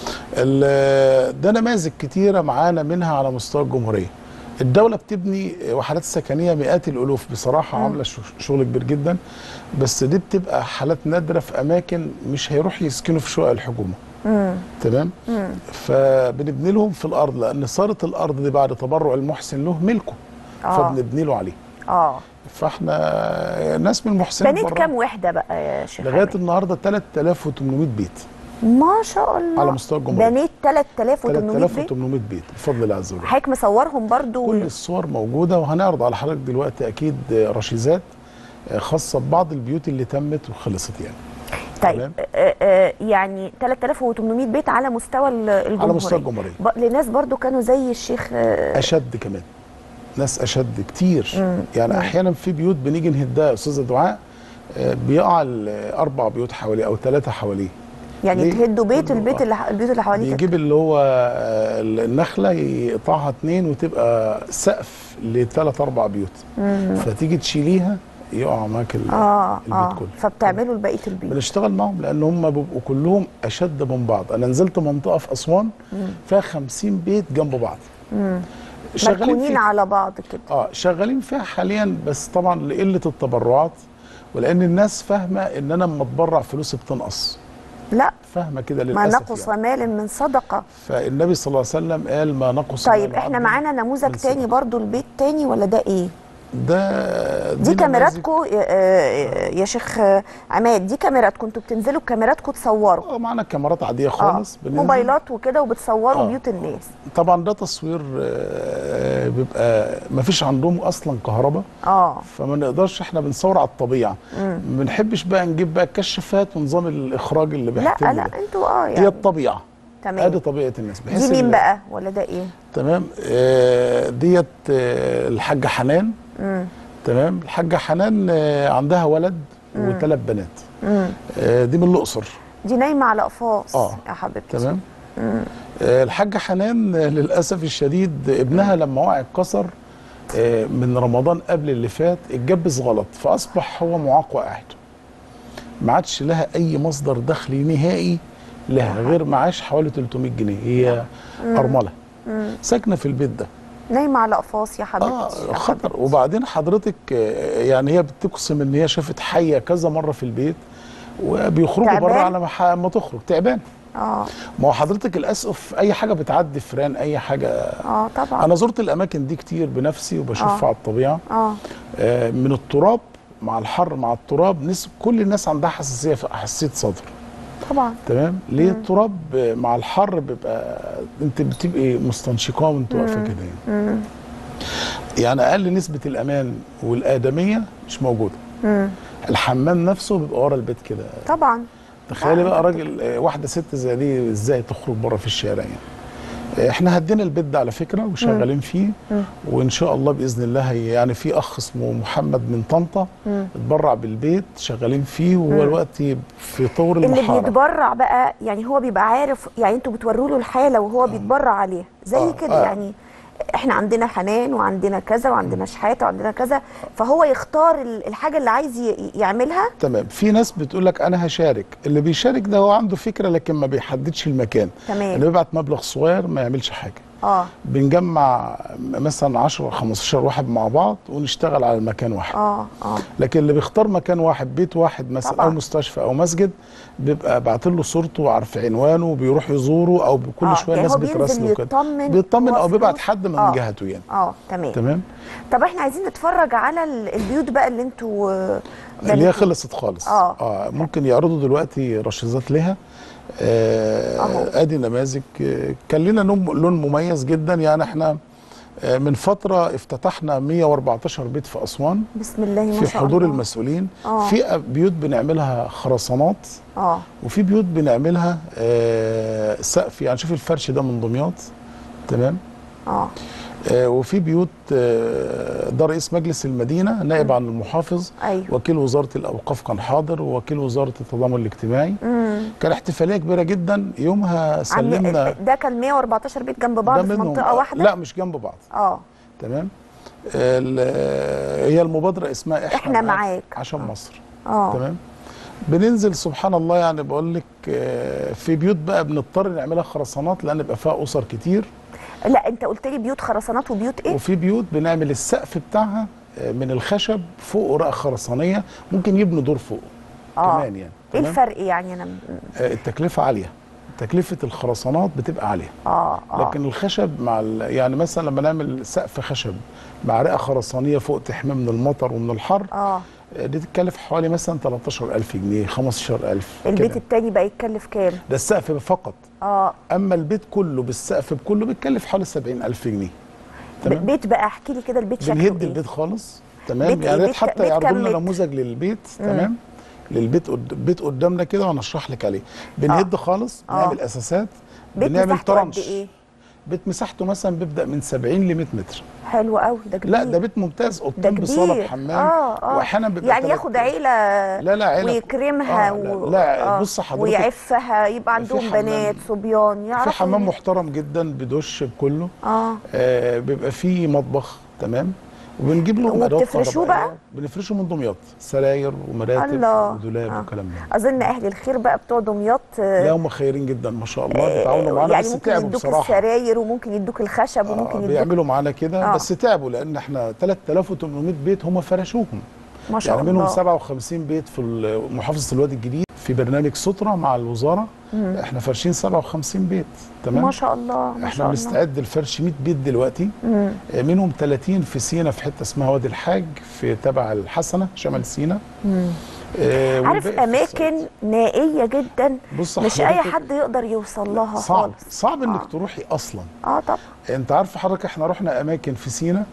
ال- ده نماذج كتيره معانا منها على مستوى الجمهوريه الدوله بتبني وحدات سكنيه مئات الالوف بصراحه عامله ش- شغل كبير جدا بس دي بتبقى حالات نادره في اماكن مش هيروح يسكنوا في شقق الحكومه تمام فبنبني لهم في الارض لان صارت الارض دي بعد تبرع المحسن له ملكه آه. فبنبني له عليه اه فاحنا ناس من المحسنين بنيت برا. كام وحده بقى يا شيخ لغايه عماد؟ النهارده 3800 بيت ما شاء الله على مستوى الجمهورية. بنيت 3800 بيت 3800 بيت بفضل الله عز وجل حضرتك مصورهم برضو كل الصور موجوده وهنعرض على حضرتك دلوقتي اكيد رشيزات خاصه ببعض البيوت اللي تمت وخلصت يعني طيب تمام. آه آه يعني 3800 بيت على مستوى ال- الجمهوريه على مستوى الجمهوريه ب- لناس برضو كانوا زي الشيخ آه اشد كمان ناس اشد كتير يعني احيانا في بيوت بنيجي نهدها يا استاذه دعاء آه، بيقع ال- اربع بيوت حواليه او ثلاثه حواليه يعني ليه؟ تهدوا بيت كله- البيت آه. اللي ح- البيوت اللي حواليك بيجيب اللي هو آه، النخله يقطعها اتنين وتبقى سقف لثلاث اربع بيوت فتيجي تشيليها يقع معاك ال- اه البيت اه كله فبتعملوا لبقيه البيوت بنشتغل معهم لان هم بيبقوا كلهم اشد من بعض انا نزلت منطقه في اسوان فيها 50 بيت جنب بعض مركونين فيها على بعض كده اه شغالين فيها حاليا بس طبعا لقله التبرعات ولان الناس فاهمه ان انا لما اتبرع فلوسي بتنقص لا فاهمه كده ما للاسف نقص يعني. مال من صدقه فالنبي صلى الله عليه وسلم قال ما نقص طيب مال احنا عبد معانا من نموذج تاني صدقة. برضو البيت تاني ولا ده ايه ده دي نماذج- كاميراتكم يا شيخ آه، عماد دي كاميراتكم انتوا بتنزلوا بكاميراتكم تصوروا اه معانا كاميرات عاديه خالص بننزل. موبايلات وكده وبتصوروا آه. بيوت الناس طبعا ده تصوير آه، بيبقى ما فيش عندهم اصلا كهرباء اه فما نقدرش احنا بنصور على الطبيعه ما بنحبش بقى نجيب بقى الكشافات ونظام الاخراج اللي لا بيحتاجه لا ده. انتوا اه دي يعني الطبيعه ادي تمام طبيعه الناس دي بحيث مين ال- بقى ولا ده ايه تمام آه، ديت آه، الحاجه حنان مم. تمام الحاجه حنان آه، عندها ولد وثلاث بنات مم. آه، دي من الاقصر دي نايمه على قفاص آه. يا حبيبتي تمام آه، الحاجه حنان آه، للاسف الشديد ابنها لما وقع اتكسر آه، من رمضان قبل اللي فات اتجبس غلط فاصبح هو معاق وقاعد ما عادش لها اي مصدر دخل نهائي لها غير معاش حوالي 300 جنيه هي ارمله ساكنه في البيت ده نايمه على قفاص يا حبيبتي اه يا خطر حبيبتي. وبعدين حضرتك آه، يعني هي بتقسم ان هي شافت حيه كذا مره في البيت وبيخرجوا تعبان؟ بره على ما ح- ما تخرج تعبان اه ما هو حضرتك الاسقف اي حاجه بتعدي فران اي حاجه اه طبعا انا زرت الاماكن دي كتير بنفسي وبشوفها آه. على الطبيعه اه آه، من التراب مع الحر مع التراب نس كل الناس عندها حساسيه في حساسيه صدر طبعا تمام ليه التراب آه، مع الحر بيبقى انت بتبقي مستنشقاه وانت واقفه كده يعني يعني اقل نسبه الامان والادميه مش موجوده مم. الحمام نفسه بيبقى ورا البيت كده طبعا تخيلي آه، بقى أنت راجل آه، واحده ست زي دي ازاي تخرج بره في الشارع يعني آه، احنا هدينا البيت ده على فكره وشغالين فيه وان شاء الله باذن الله هي يعني في اخ اسمه محمد من طنطا اتبرع بالبيت شغالين فيه وهو دلوقتي في طور اللي المحاره بيتبرع بقى يعني هو بيبقى عارف يعني انتوا بتوروا له الحاله وهو بيتبرع عليها زي آه، كده آه. يعني احنا عندنا حنان وعندنا كذا وعندنا شحاته وعندنا كذا فهو يختار ال- الحاجه اللي عايز ي- يعملها تمام في ناس بتقول لك انا هشارك اللي بيشارك ده هو عنده فكره لكن ما بيحددش المكان تمام. اللي بيبعت مبلغ صغير ما يعملش حاجه اه بنجمع مثلا 10 15 واحد مع بعض ونشتغل على المكان واحد اه اه لكن اللي بيختار مكان واحد بيت واحد مثلا طبعا. او مستشفى او مسجد بيبقى بعت له صورته وعارف عنوانه وبيروح يزوره او كل آه، شويه يعني الناس هو بينزل بتراسله كده يطمن بيطمن هو او بيبعت فلوس؟ حد من آه. جهته يعني اه تمام تمام طب احنا عايزين نتفرج على ال- البيوت بقى اللي انتوا آه، ده اللي هي ليكي. خلصت خالص آه. اه ممكن يعرضوا دلوقتي رشيزات لها آه أهو. ادي نماذج آه، كان لنا لون لون مميز جدا يعني احنا آه، من فتره افتتحنا 114 بيت في اسوان بسم الله ما في شاء حضور الله المسؤولين آه. في بيوت بنعملها خرسانات اه وفي بيوت بنعملها آه سقف يعني شوف الفرش ده من دمياط تمام اه آه وفي بيوت آه ده رئيس مجلس المدينه نائب عن المحافظ ايوه وكيل وزاره الاوقاف كان حاضر ووكيل وزاره التضامن الاجتماعي امم كان احتفاليه كبيره جدا يومها سلمنا ده كان 114 بيت جنب بعض ده في منهم- منطقه واحده لا مش جنب بعض اه تمام ال- هي المبادره اسمها احنا, إحنا معاك. عشان مصر اه تمام بننزل سبحان الله يعني بقول لك آه، في بيوت بقى بنضطر نعملها خرسانات لان بيبقى فيها اسر كتير لا انت قلت لي بيوت خرسانات وبيوت ايه وفي بيوت بنعمل السقف بتاعها آه، من الخشب فوق ورقه خرسانيه ممكن يبنوا دور فوق آه. كمان يعني ايه تمام؟ الفرق يعني انا م- آه، التكلفه عاليه تكلفه الخرسانات بتبقى عاليه اه اه لكن الخشب مع ال... يعني مثلا لما نعمل سقف خشب مع رئه خرسانيه فوق تحميه من المطر ومن الحر اه آه، دي تتكلف حوالي مثلا 13000 جنيه 15000 البيت كده. التاني بقى يتكلف كام ده السقف فقط اه اما البيت كله بالسقف بكله بيتكلف حوالي 70000 جنيه ب- تمام بيت بقى احكي لي كده البيت شكله بنهد ايه البيت خالص تمام بيت إيه؟ يعني يا ريت بيت ك- حتى بيت يعرضوا كام لنا متر؟ نموذج للبيت تمام للبيت قد... بيت قدامنا كده وانا اشرح لك عليه بنهد خالص آه. بنعمل اساسات بيت بنعمل مساحته قد ترنش ايه بيت مساحته مثلا بيبدا من 70 ل 100 متر حلو قوي ده كبير لا ده بيت ممتاز ده اوضتين بصاله كبير بحمام اه اه واحيانا بيبقى يعني تلات- ياخد عيله لا لا عيله ويكرمها آه و... لا, لا بص حضرتك ويعفها يبقى عندهم حمام. بنات صبيان في يعرفوا حمام ي- محترم جدا بدش بكله اه آه بيبقى فيه مطبخ تمام وبنجيب لهم ادوات وبتفرشوه كهربائية. بقى؟ بنفرشه من دمياط سراير ومراتب الله. ودولاب آه. وكلام ده اظن اهل الخير بقى بتوع دمياط آه، لا هم خيرين جدا ما شاء الله بيتعاونوا معانا يعني بس ممكن تعبوا يدوك بصراحه السراير وممكن يدوك الخشب وممكن آه يدوك بيعملوا معانا كده آه. بس تعبوا لان احنا 3800 بيت هم فرشوهم ما شاء يعني منهم الله 57 بيت في محافظه الوادي الجديد في برنامج سترة مع الوزاره احنا فارشين 57 بيت تمام ما شاء الله ما احنا شاء الله بنستعد لفرش 100 بيت دلوقتي مم. آه، منهم 30 في سينا في حته اسمها وادي الحاج في تبع الحسنه شمال سينا آه، عارف والباقي في الصعيد. اماكن نائيه جدا بص مش اي حضرتك، حد يقدر يوصل لها صعب خالص صعب انك آه. تروحي اصلا اه طبعا انت عارف حضرتك احنا رحنا اماكن في سينا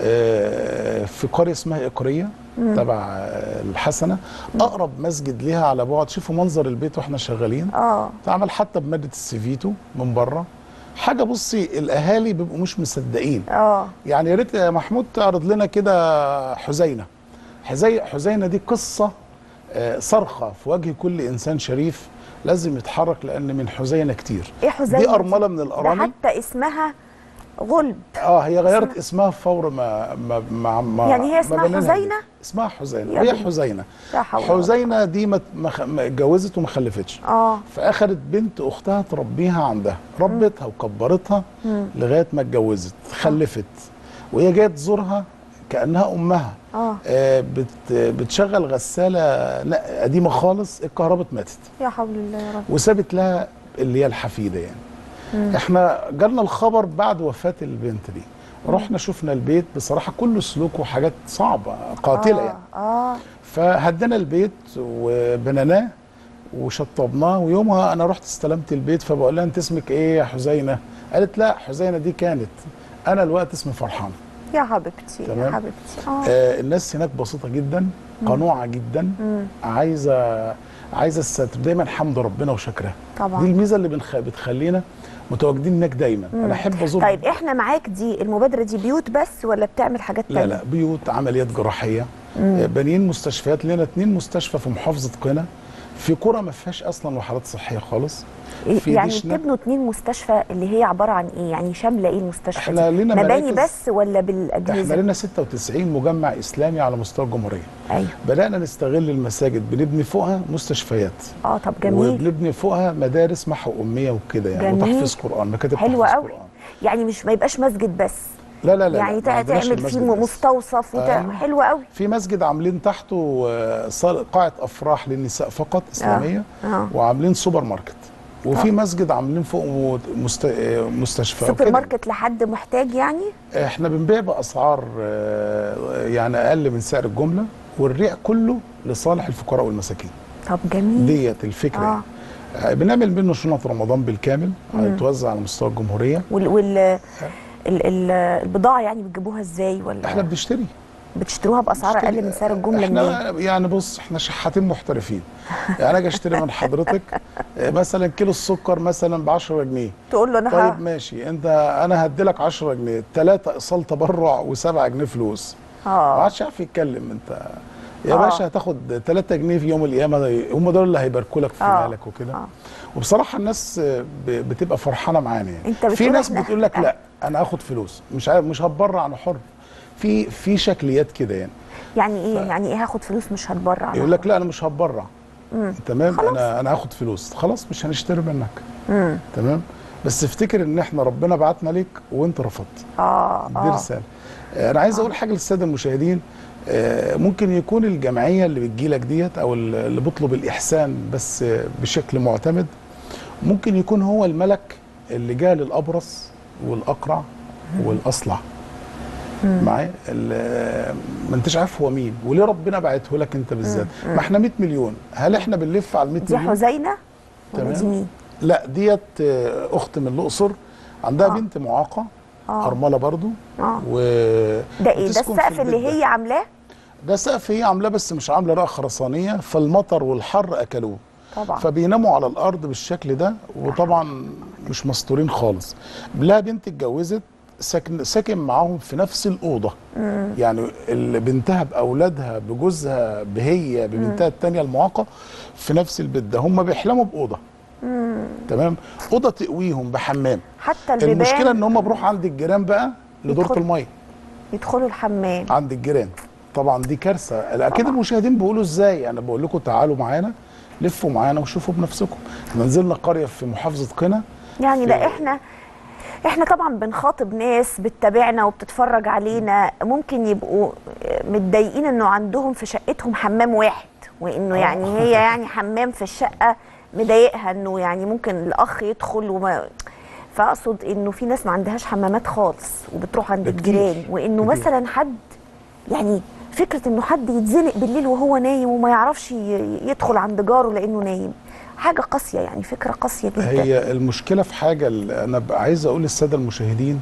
آه، في قريه اسمها اقريه تبع آه، الحسنه اقرب مسجد ليها على بعد شوفوا منظر البيت واحنا شغالين اه اتعمل حتى بماده السيفيتو من بره حاجه بصي الاهالي بيبقوا مش مصدقين اه يعني يا ريت يا محمود تعرض لنا كده حزينه حزي حزينه دي قصه آه، صرخه في وجه كل انسان شريف لازم يتحرك لان من حزينه كتير ايه حزينه دي ارمله من ده الارامل حتى اسمها غلب اه هي غيرت اسمها فور ما ما ما, ما يعني هي ما اسمها بنيناها حزينة؟ دي. اسمها حزينه يا هي بنت. حزينه لا حول ولا حزينه دي ما ما خ- ما اتجوزت وما خلفتش اه فاخدت بنت اختها تربيها عندها ربتها وكبرتها لغايه ما اتجوزت خلفت وهي جايه تزورها كانها امها اه آه بت بتشغل غساله لا قديمه خالص الكهرباء ماتت يا حول الله يا رب وسابت لها اللي هي الحفيده يعني احنا جالنا الخبر بعد وفاه البنت دي رحنا شفنا البيت بصراحه كله سلوك وحاجات صعبه قاتله آه. يعني اه فهدينا البيت وبنيناه وشطبناه ويومها انا رحت استلمت البيت فبقول لها انت اسمك ايه يا حزينه؟ قالت لا حزينه دي كانت انا الوقت اسمي فرحان يا حبيبتي يا تمام. حبيبتي اه آه الناس هناك بسيطه جدا قنوعه جدا عايزه عايزه الستر دايما حمد ربنا وشكرها طبعا. دي الميزه اللي بنخ... بتخلينا متواجدين هناك دايما انا احب ازور طيب احنا معاك دي المبادره دي بيوت بس ولا بتعمل حاجات لا تانية لا بيوت عمليات جراحيه آه، بانيين مستشفيات لنا اتنين مستشفى في محافظه قنا في قرى ما فيهاش اصلا وحدات صحيه خالص في يعني دشنا. بتبنوا اتنين مستشفى اللي هي عباره عن ايه يعني شامله ايه المستشفى إحنا دي؟ لينا مباني مراكز- بس ولا احنا بالاجهزه لنا 96 مجمع اسلامي على مستوى الجمهوريه ايوه بدانا نستغل المساجد بنبني فوقها مستشفيات اه طب جميل وبنبني فوقها مدارس محو اميه وكده يعني جميل. وتحفيظ قران مكاتب حلوه تحفيظ قوي قرآن. يعني مش ما يبقاش مسجد بس لا لا لا يعني لا، ما تع- عندناش تعمل المسجد فيه بس. مستوصف وت... أيوة. حلوه قوي في مسجد عاملين تحته آه، صال- قاعه افراح للنساء فقط اسلاميه آه. وعاملين سوبر ماركت وفي مسجد عاملين فوق مست... آه، مستشفى سوبر وكده. ماركت لحد محتاج يعني احنا بنبيع باسعار آه، يعني اقل من سعر الجمله والريع كله لصالح الفقراء والمساكين طب جميل ديت الفكره آه. آه. بنعمل منه شنط رمضان بالكامل هيتوزع على مستوى الجمهوريه وال وال ال ال البضاعه يعني بتجيبوها ازاي ولا احنا بنشتري بتشتروها باسعار اقل من سعر الجمله منين؟ احنا يعني بص احنا شحاتين محترفين يعني انا اجي اشتري من حضرتك آه، مثلا كيلو السكر مثلا ب 10 جنيه تقول له انا طيب ه- ماشي انت انا هدي لك 10 جنيه ثلاثه ايصال تبرع و7 جنيه فلوس ما اه عادش عارف يتكلم انت يا آه. باشا هتاخد 3 جنيه في يوم القيامه هم دول اللي هيباركوا لك في آه. مالك وكده آه. وبصراحه الناس ب- بتبقى فرحانه معانا يعني أنت في بتقول ناس إحنا- بتقول لك لا انا هاخد فلوس مش عارف مش هتبرع انا حر في في شكليات كده يعني يعني ايه يعني ايه هاخد فلوس مش هتبرع يقول لك لا انا مش هتبرع تمام انا انا هاخد فلوس خلاص مش هنشتري منك امم تمام بس افتكر ان احنا ربنا بعتنا ليك وانت رفضت اه دي اه رساله آه، انا عايز اقول حاجه للساده المشاهدين آه، ممكن يكون الجمعيه اللي بتجيلك ديت او اللي بيطلب الاحسان بس آه، بشكل معتمد ممكن يكون هو الملك اللي جاء للابرص والاقرع والاصلع معايا ال- ما انتش عارف هو مين وليه ربنا بعته لك انت بالذات ما احنا 100 مليون هل احنا بنلف على ال 100 دي مليون حزينه ولا تمام. دي مين؟ لا ديت آه، اخت من الاقصر عندها آه. بنت معاقه اه ارمله برضو اه و ده ايه ده بتسكن في السقف اللي البيت ده. هي عاملاه ده سقف هي عاملاه بس مش عامله رأى خرسانيه فالمطر والحر اكلوه طبعا فبيناموا على الارض بالشكل ده وطبعا مش مستورين خالص لها بنت اتجوزت ساكن ساكن معاهم في نفس الاوضه يعني ال- بنتها باولادها بجوزها بهي ببنتها الثانيه المعاقه في نفس البيت ده هم بيحلموا باوضه تمام اوضه تقويهم بحمام حتى البيبان المشكله ان هم بيروحوا عند الجيران بقى لدوره يدخل- الميه يدخلوا الحمام عند الجيران طبعا دي كارثه اكيد المشاهدين بيقولوا ازاي انا بقول لكم تعالوا معانا لفوا معانا وشوفوا بنفسكم احنا نزلنا قريه في محافظه قنا يعني لا في- احنا احنا طبعا بنخاطب ناس بتتابعنا وبتتفرج علينا ممكن يبقوا متضايقين انه عندهم في شقتهم حمام واحد وانه آه. يعني هي يعني حمام في الشقه مضايقها انه يعني ممكن الاخ يدخل وما فاقصد انه في ناس ما عندهاش حمامات خالص وبتروح عند ده كتير. الجيران وانه كتير. مثلا حد يعني فكره انه حد يتزنق بالليل وهو نايم وما يعرفش ي- يدخل عند جاره لانه نايم حاجه قاسيه يعني فكره قاسيه جدا هي المشكله في حاجه اللي انا بقى عايز اقول للساده المشاهدين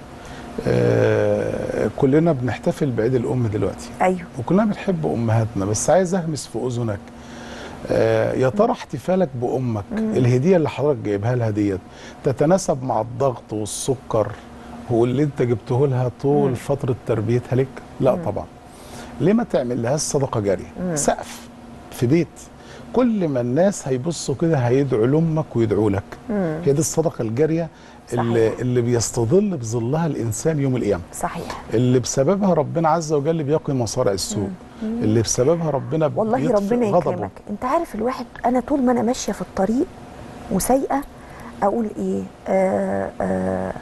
آه كلنا بنحتفل بعيد الام دلوقتي ايوه وكلنا بنحب امهاتنا بس عايز اهمس في اذنك آه يا ترى احتفالك بامك الهديه اللي حضرتك جايبها لها ديت تتناسب مع الضغط والسكر واللي انت جبته لها طول فتره تربيتها لك لا طبعا ليه ما تعمل لها صدقه جاريه سقف في بيت كل ما الناس هيبصوا كده هيدعوا لامك ويدعوا لك هي دي الصدقه الجاريه اللي, صحيح. اللي بيستظل بظلها الانسان يوم القيامه صحيح اللي بسببها ربنا عز وجل بيقي مصارع السوء اللي بسببها ربنا والله بيطفئ ربنا غضبه. يكرمك انت عارف الواحد انا طول ما انا ماشيه في الطريق وسايقه اقول ايه آه آه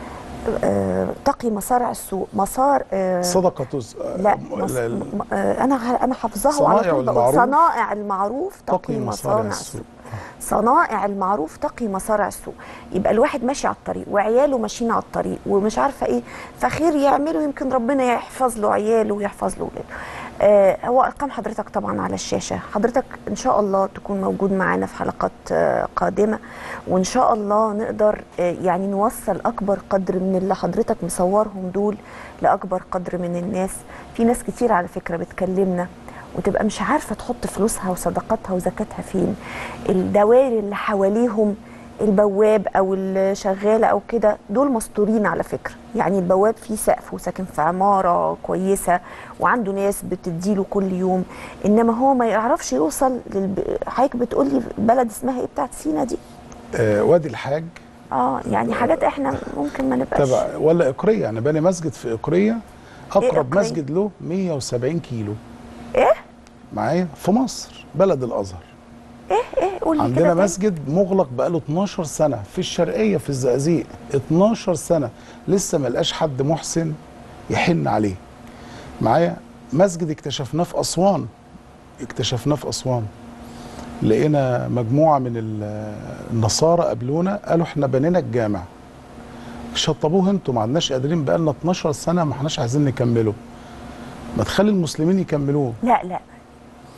آه تقي مصارع السوء مسار آه صدقه تز... لا م- مص... ال- م- آه انا ه- انا حافظاها وعلى صنائع طول بقول المعروف صنائع المعروف تقي تقي مصارع مصانع السوء السوء صنائع المعروف تقي مصارع السوء يبقى الواحد ماشي على الطريق وعياله ماشيين على الطريق ومش عارفه ايه فخير يعملوا يمكن ربنا يحفظ له عياله ويحفظ له ولاده آه هو ارقام حضرتك طبعا على الشاشه حضرتك ان شاء الله تكون موجود معانا في حلقات آه قادمه وان شاء الله نقدر آه يعني نوصل اكبر قدر من اللي حضرتك مصورهم دول لاكبر قدر من الناس في ناس كتير على فكره بتكلمنا وتبقى مش عارفه تحط فلوسها وصدقاتها وزكاتها فين الدوائر اللي حواليهم البواب او الشغاله او كده دول مستورين على فكره يعني البواب فيه سقف وساكن في عماره كويسه وعنده ناس بتديله كل يوم انما هو ما يعرفش يوصل للب... حضرتك بتقول لي بلد اسمها ايه بتاعت سينا دي آه وادي الحاج اه يعني حاجات احنا ممكن ما نبقاش تبع ولا اقريه يعني بني مسجد في اقريه اقرب إقرية؟ مسجد له 170 كيلو ايه معايا في مصر بلد الازهر ايه قول لي كده عندنا تاني. مسجد مغلق بقاله 12 سنه في الشرقيه في الزقازيق 12 سنه لسه ما لقاش حد محسن يحن عليه معايا مسجد اكتشفناه في اسوان اكتشفناه في اسوان لقينا مجموعه من ال- النصارى قابلونا قالوا احنا بنينا الجامع شطبوه انتوا ما عدناش قادرين بقالنا 12 سنه ما احناش عايزين نكمله ما تخلي المسلمين يكملوه لا لا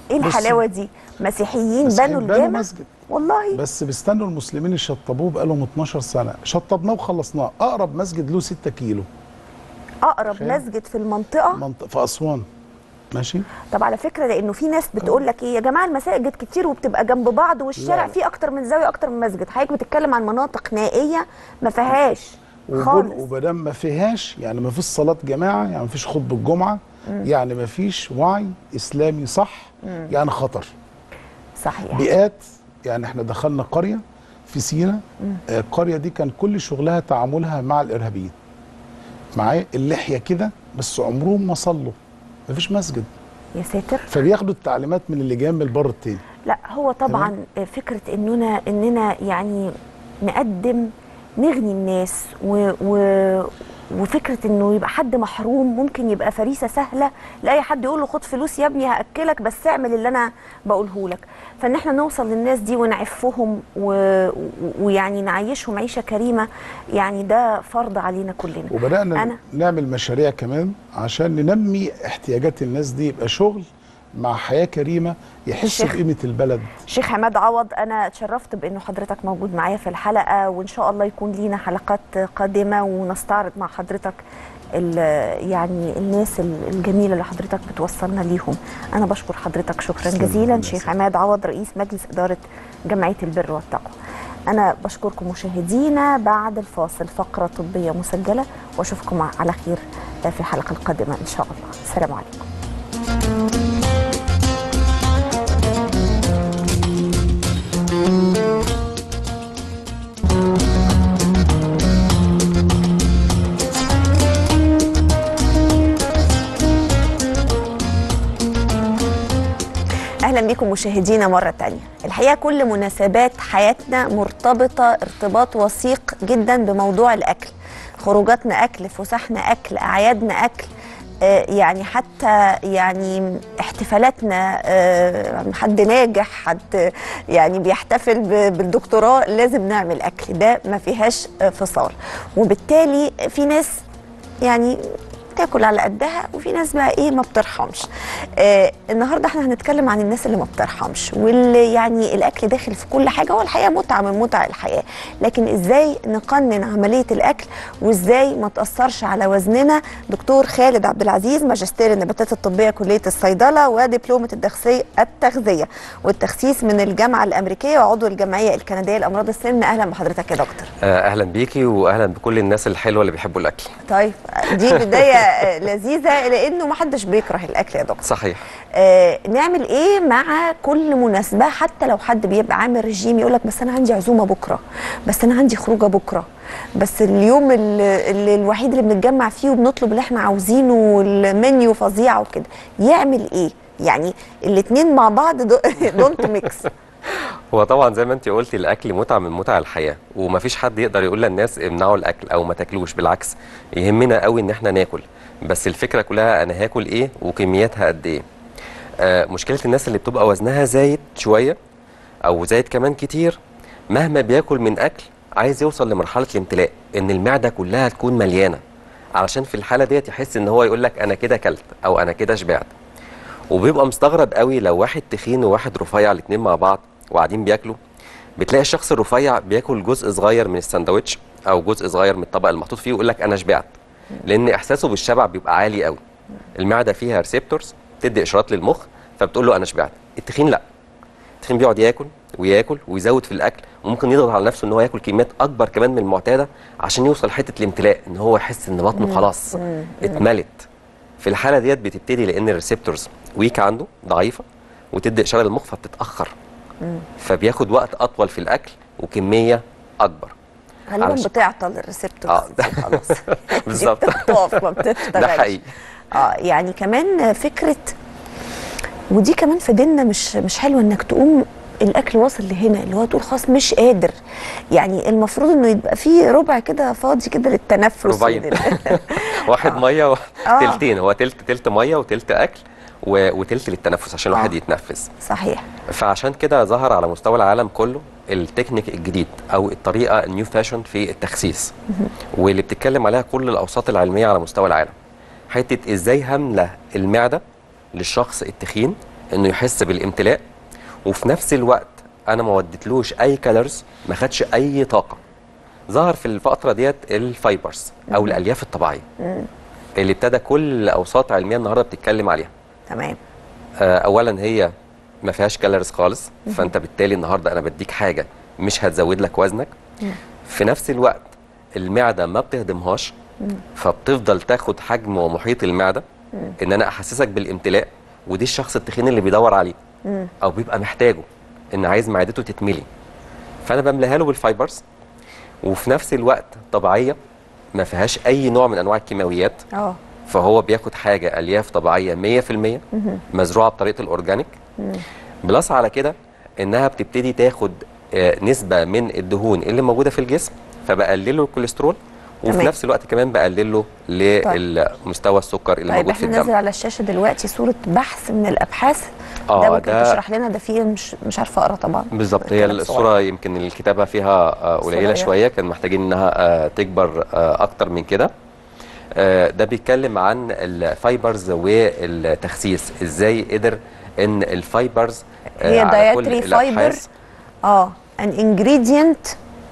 ايه بص، الحلاوه دي مسيحيين مسيحيين بنوا بنوا الجامع مسجد. والله بس بيستنوا المسلمين يشطبوه بقالهم 12 سنه شطبناه وخلصناه اقرب مسجد له 6 كيلو اقرب تخيل. مسجد في المنطقه منطقه في اسوان ماشي طب على فكره لانه في ناس بتقول لك ايه يا جماعه المساجد كتير وبتبقى جنب بعض والشارع لا. فيه اكتر من زاويه اكتر من مسجد حضرتك بتتكلم عن مناطق نائيه ما فيهاش وبقول خالص وبدام ما فيهاش يعني ما فيش صلاه جماعه يعني ما فيش خطبه الجمعه يعني ما فيش وعي اسلامي صح يعني خطر صحيح بيئات يعني احنا دخلنا قريه في سينا آه، القريه دي كان كل شغلها تعاملها مع الارهابيين معايا اللحيه كده بس عمرهم ما صلوا مفيش مسجد يا ساتر فبياخدوا التعليمات من اللي جاي من البر التاني لا هو طبعا فكره اننا اننا يعني نقدم نغني الناس و, و وفكره انه يبقى حد محروم ممكن يبقى فريسه سهله لاي حد يقول له خد فلوس يا ابني هاكلك بس اعمل اللي انا بقوله لك فان احنا نوصل للناس دي ونعفهم و... و- ويعني نعيشهم عيشه كريمه يعني ده فرض علينا كلنا وبدانا أنا- نعمل مشاريع كمان عشان ننمي احتياجات الناس دي يبقى شغل مع حياه كريمه يحسوا شيخ. بقيمه البلد شيخ عماد عوض انا اتشرفت بانه حضرتك موجود معايا في الحلقه وان شاء الله يكون لينا حلقات قادمه ونستعرض مع حضرتك ال- يعني الناس ال- الجميله اللي حضرتك بتوصلنا ليهم انا بشكر حضرتك شكرا تسلم. جزيلا ربنا شيخ يسعدك. عماد عوض رئيس مجلس اداره جمعيه البر والتقوى انا بشكركم مشاهدينا بعد الفاصل فقره طبيه مسجله واشوفكم على خير في الحلقه القادمه ان شاء الله السلام عليكم اهلا بكم مشاهدينا مره تانية الحقيقه كل مناسبات حياتنا مرتبطه ارتباط وثيق جدا بموضوع الاكل خروجاتنا اكل فسحنا اكل اعيادنا اكل آه، يعني حتى يعني احتفالاتنا آه، حد ناجح حد يعني بيحتفل ب- بالدكتوراه لازم نعمل اكل ده ما فيهاش آه، فصال وبالتالي في ناس يعني تاكل على قدها وفي ناس بقى ايه ما بترحمش آه النهارده احنا هنتكلم عن الناس اللي ما بترحمش واللي يعني الاكل داخل في كل حاجه هو الحقيقه متعه من متع الحياه لكن ازاي نقنن عمليه الاكل وازاي ما تاثرش على وزننا دكتور خالد عبد العزيز ماجستير النباتات الطبيه كليه الصيدله ودبلومه التغذيه التغذيه والتخسيس من الجامعه الامريكيه وعضو الجمعيه الكنديه لامراض السمنه اهلا بحضرتك يا دكتور آه، اهلا بيكي واهلا بكل الناس الحلوه اللي بيحبوا الاكل طيب دي بدايه آه، لذيذه لانه ما حدش بيكره الاكل يا دكتور صحيح آه نعمل ايه مع كل مناسبه حتى لو حد بيبقى عامل رجيم يقول لك بس انا عندي عزومه بكره بس انا عندي خروجه بكره بس اليوم اللي اللي الوحيد اللي بنتجمع فيه وبنطلب اللي احنا عاوزينه والمنيو فظيع وكده يعمل ايه يعني الاثنين مع بعض دونت ميكس هو طبعا زي ما انت قلتي الاكل متعه من متع الحياه ومفيش حد يقدر يقول للناس امنعوا الاكل او ما تاكلوش بالعكس يهمنا قوي ان احنا ناكل بس الفكره كلها انا هاكل ايه وكمياتها قد ايه آه مشكله الناس اللي بتبقى وزنها زايد شويه او زايد كمان كتير مهما بياكل من اكل عايز يوصل لمرحله الامتلاء ان المعده كلها تكون مليانه علشان في الحاله ديت يحس ان هو يقول لك انا كده كلت او انا كده شبعت وبيبقى مستغرب قوي لو واحد تخين وواحد رفيع الاتنين مع بعض وقاعدين بياكلوا بتلاقي الشخص الرفيع بياكل جزء صغير من الساندوتش او جزء صغير من الطبق المحطوط فيه ويقول لك انا شبعت لان احساسه بالشبع بيبقى عالي قوي المعده فيها ريسبتورز تدي اشارات للمخ فبتقول له انا شبعت التخين لا التخين بيقعد ياكل وياكل ويزود في الاكل وممكن يضغط على نفسه ان هو ياكل كميات اكبر كمان من المعتاده عشان يوصل لحته الامتلاء ان هو يحس ان بطنه خلاص اتملت في الحاله ديت بتبتدي لان الريسبتورز ويك عنده ضعيفه وتدي اشاره للمخ فبتتاخر فبياخد وقت اطول في الاكل وكميه اكبر غالبا علشان- بتعطل الريسبتورز آه. دي خلاص بالظبط. دي بتقف ما بتشتغلش ده حقيقي اه يعني كمان فكره ودي كمان في ديننا مش مش حلوه انك تقوم الاكل واصل لهنا اللي هو تقول خلاص مش قادر يعني المفروض انه يبقى فيه ربع كده فاضي كده للتنفس ربعين. ولل- واحد آه. ميه و... آه. تلتين هو تلت تلت ميه وتلت اكل و... وتلت للتنفس عشان الواحد آه. يتنفس صحيح فعشان كده ظهر على مستوى العالم كله التكنيك الجديد او الطريقه النيو فاشن في التخسيس واللي بتتكلم عليها كل الاوساط العلميه على مستوى العالم حته ازاي همله المعده للشخص التخين انه يحس بالامتلاء وفي نفس الوقت انا ما وديتلوش اي كالوريز ما خدش اي طاقه ظهر في الفتره ديت الفايبرز او الالياف الطبيعيه اللي ابتدى كل اوساط علميه النهارده بتتكلم عليها تمام آه، اولا هي ما فيهاش كالوريز خالص فانت بالتالي النهارده انا بديك حاجه مش هتزود لك وزنك في نفس الوقت المعده ما بتهضمهاش فبتفضل تاخد حجم ومحيط المعده ان انا احسسك بالامتلاء ودي الشخص التخين اللي بيدور عليه او بيبقى محتاجه ان عايز معدته تتملي فانا بملاها له بالفايبرز وفي نفس الوقت طبيعيه ما فيهاش اي نوع من انواع الكيماويات اه فهو بياخد حاجه الياف طبيعيه 100% مزروعه بطريقه الاورجانيك بلس على كده انها بتبتدي تاخد آه، نسبه من الدهون اللي موجوده في الجسم فبقلله الكوليسترول وفي تمام. نفس الوقت كمان بقلله لمستوى السكر اللي طيب موجود في احنا نازل الدم على الشاشه دلوقتي صوره بحث من الابحاث آه، ده ممكن ده- تشرح لنا ده فيه مش مش عارفه اقرا طبعا بالظبط هي الكلام الصوره يمكن الكتابه فيها آه، قليله صغيرة. شويه كان محتاجين انها آه، تكبر آه، اكتر من كده آه، ده بيتكلم عن الفايبرز والتخسيس ازاي قدر ان الفايبرز آه، هي على كل dietary fiber الأبحاث اه an ingredient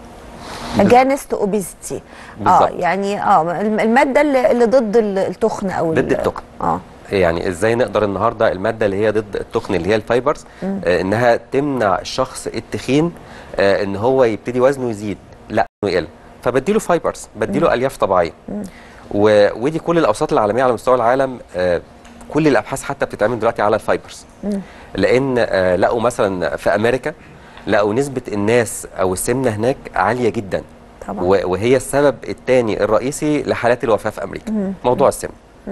against obesity اه بالظبط. يعني اه الم- الماده اللي اللي ضد ال- التخن او ضد ال- التخن. اه يعني ازاي نقدر النهارده الماده اللي هي ضد التخن اللي هي الفايبرز آه انها تمنع الشخص التخين آه ان هو يبتدي وزنه يزيد لا انه يقل فبديله فايبرز بديله الياف طبيعيه و... ودي كل الاوساط العالميه على مستوى العالم آه كل الابحاث حتى بتتعمل دلوقتي على الفايبرز لان آه لقوا مثلا في امريكا لقوا نسبه الناس او السمنه هناك عاليه جدا طبعا و- وهي السبب الثاني الرئيسي لحالات الوفاه في امريكا موضوع السمنه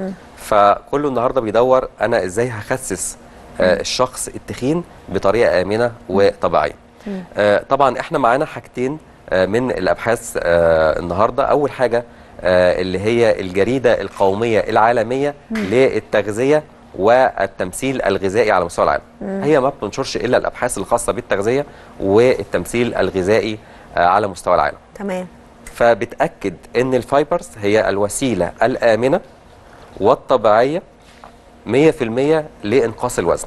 فكله النهارده بيدور انا ازاي هخسس آه الشخص التخين بطريقه امنه وطبيعيه آه طبعا احنا معانا حاجتين آه من الابحاث آه النهارده اول حاجه آه اللي هي الجريده القوميه العالميه للتغذيه والتمثيل الغذائي على مستوى العالم هي ما بتنشرش الا الابحاث الخاصه بالتغذيه والتمثيل الغذائي آه على مستوى العالم تمام فبتأكد ان الفايبرز هي الوسيله الامنه والطبيعيه 100% لانقاص الوزن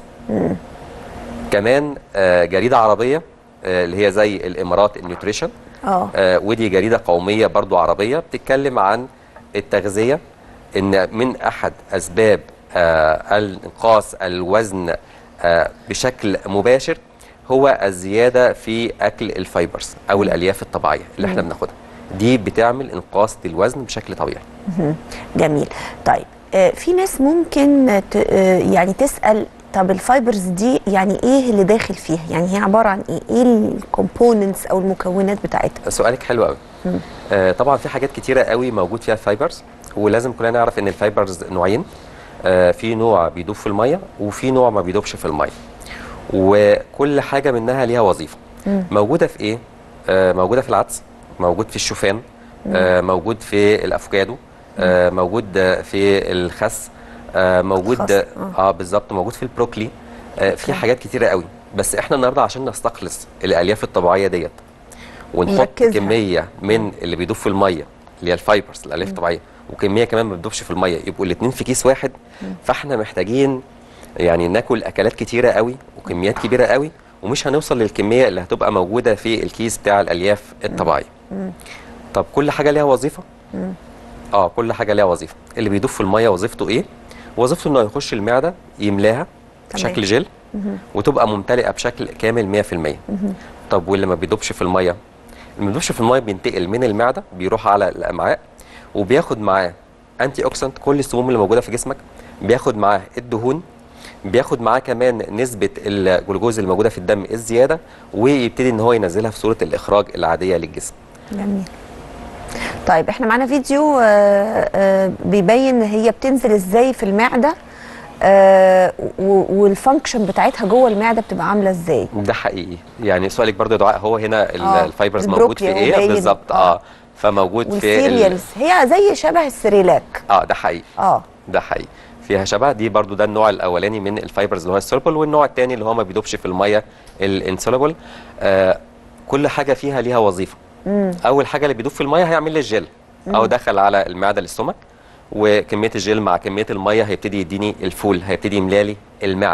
كمان آه، جريده عربيه آه، اللي هي زي الامارات النيوتريشن اه آه، ودي جريده قوميه برضو عربيه بتتكلم عن التغذيه ان من احد اسباب آه، الانقاص الوزن آه، بشكل مباشر هو الزياده في اكل الفايبرز او الالياف الطبيعيه اللي احنا بناخدها دي بتعمل انقاص للوزن بشكل طبيعي جميل طيب آه في ناس ممكن ت- آه يعني تسال طب الفايبرز دي يعني ايه اللي داخل فيها يعني هي عباره عن ايه ايه الكومبوننتس او المكونات بتاعتها سؤالك حلو قوي آه طبعا في حاجات كتيره قوي موجود فيها الفايبرز ولازم كلنا نعرف ان الفايبرز نوعين آه في نوع بيدوب في الميه وفي نوع ما بيدوبش في الميه وكل حاجه منها ليها وظيفه موجوده في ايه آه موجوده في العدس موجود في الشوفان آه موجود في الافوكادو آه موجود آه، في الخس آه موجود خس، اه, آه. آه بالظبط موجود في البروكلي آه في حاجات كتيره قوي بس احنا النهارده عشان نستخلص الالياف الطبيعيه ديت ونحط ونركزها. كميه من اللي بيدوب في الميه اللي هي الفايبرز الالياف الطبيعيه وكميه كمان ما بتدوبش في الميه يبقوا الاثنين في كيس واحد فاحنا محتاجين يعني ناكل اكلات كتيره قوي وكميات كبيره قوي ومش هنوصل للكميه اللي هتبقى موجوده في الكيس بتاع الالياف الطبيعيه طب كل حاجه ليها وظيفه اه كل حاجه ليها وظيفه اللي بيدوب في الميه وظيفته ايه وظيفته انه يخش المعده يملاها بشكل جل وتبقى ممتلئه بشكل كامل 100% طب واللي ما بيدوبش في الميه اللي ما بيدوبش في الميه بينتقل من المعده بيروح على الامعاء وبياخد معاه انتي اوكسيدنت كل السموم اللي موجوده في جسمك بياخد معاه الدهون بياخد معاه كمان نسبه الجلوكوز اللي موجوده في الدم الزياده ويبتدي ان هو ينزلها في صوره الاخراج العاديه للجسم جميل طيب احنا معانا فيديو آه آه بيبين هي بتنزل ازاي في المعده آه و- والفانكشن بتاعتها جوه المعده بتبقى عامله ازاي ده حقيقي يعني سؤالك برضو يا دعاء هو هنا ال- آه، الفايبرز موجود في البروكلي ايه وباين. بالظبط آه. اه فموجود في ال- والسيريالز هي زي شبه السريلاك اه ده حقيقي اه ده حقيقي فيها شبه دي برضو ده النوع الاولاني من الفايبرز اللي هو السولبل والنوع الثاني اللي هو ما بيدوبش في الميه الانسولبل آه كل حاجه فيها ليها وظيفه اول حاجه اللي بيدوب في الميه هيعمل لي الجل او دخل على المعده للسمك وكميه الجل مع كميه الميه هيبتدي يديني الفول هيبتدي يملالي المعده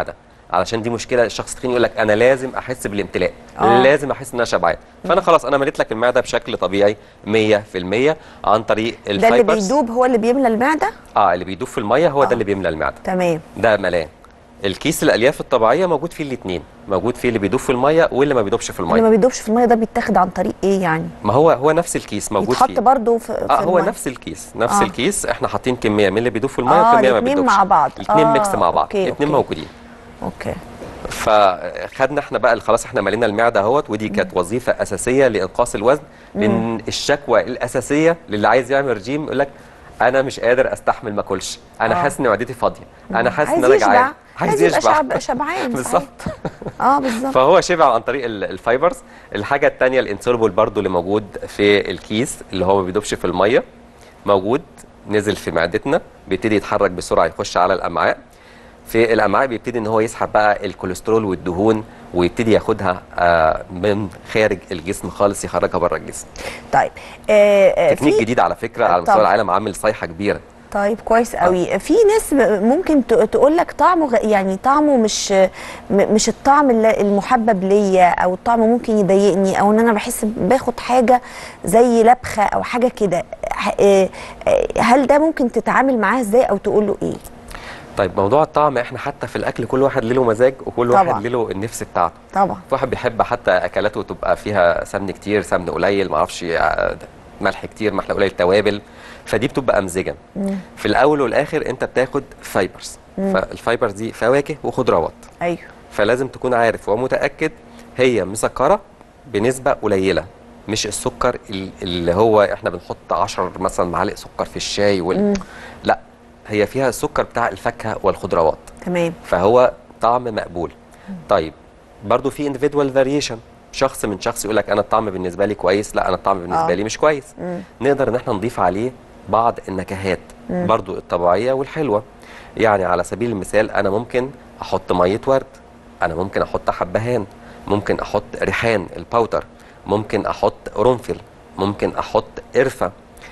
علشان دي مشكله الشخص التخين يقول لك انا لازم احس بالامتلاء آه. لازم احس ان انا شبعان فانا خلاص انا مليت لك المعده بشكل طبيعي 100% عن طريق ده اللي الفايبرز بيدوب هو اللي بيملى المعده اه اللي بيدوب في الميه هو آه. ده اللي بيملى المعده تمام ده ملان الكيس الالياف الطبيعيه موجود فيه الاثنين موجود فيه اللي بيدوب في الميه واللي ما بيدوبش في اللي ما الميه بيدوبش في الميه ده بيتاخد عن طريق ايه يعني ما هو هو نفس الكيس موجود يتحط فيه برضه في, اه في هو المية. نفس الكيس نفس آه. آه. الكيس احنا حاطين كميه من اللي بيدوب في الميه آه، وكميه ما الاتنين بيدوبش مع بعض. الاثنين آه، ميكس مع بعض أوكي، الاثنين أوكي. موجودين اوكي فخدنا احنا بقى خلاص احنا مالينا المعده اهوت ودي كانت وظيفه اساسيه لانقاص الوزن لان الشكوى الاساسيه للي عايز يعمل رجيم يقول لك انا مش قادر استحمل ما اكلش انا آه. حاسس ان معدتي فاضيه انا حاسس ان عايز انا يشبع جعان عايز يبقى شعب شبعان بالظبط صحيح. اه بالظبط فهو شبع عن طريق ال- الفايبرز الحاجه الثانيه الانسولبل برضو اللي موجود في الكيس اللي هو ما بيدوبش في الميه موجود نزل في معدتنا بيبتدي يتحرك بسرعه يخش على الامعاء في الامعاء بيبتدي ان هو يسحب بقى الكوليسترول والدهون ويبتدي ياخدها آه، من خارج الجسم خالص يخرجها بره الجسم طيب آه آه تكنيك في جديد على فكره على طبعا. مستوى العالم عامل صيحه كبيره طيب كويس قوي في ناس ب- ممكن تقول لك طعمه غ- يعني طعمه مش م- مش الطعم الل- المحبب ليا او الطعم ممكن يضايقني او ان انا بحس باخد حاجه زي لبخه او حاجه كده ح- آه، آه، هل ده ممكن تتعامل معاه ازاي او تقول له ايه طيب موضوع الطعم احنا حتى في الاكل كل واحد له مزاج وكل طبعا. واحد له النفس بتاعته طبعا في واحد بيحب حتى اكلاته تبقى فيها سمن كتير سمن قليل معرفش آه، ملح كتير ملح قليل توابل فدي بتبقى امزجه في الاول والاخر انت بتاخد فايبرز فالفايبرز دي فواكه وخضروات ايوه فلازم تكون عارف ومتاكد هي مسكره بنسبه قليله مش السكر ال- اللي هو احنا بنحط 10 مثلا معالق سكر في الشاي وال... لا هي فيها السكر بتاع الفاكهه والخضروات تمام فهو طعم مقبول طيب برضو في individual variation شخص من شخص يقول لك انا الطعم بالنسبه لي كويس لا انا الطعم بالنسبه آه. لي مش كويس نقدر ان احنا نضيف عليه بعض النكهات برضو الطبيعيه والحلوه يعني على سبيل المثال انا ممكن احط ميه ورد انا ممكن احط حبهان ممكن احط ريحان الباودر ممكن احط قرنفل ممكن احط قرفه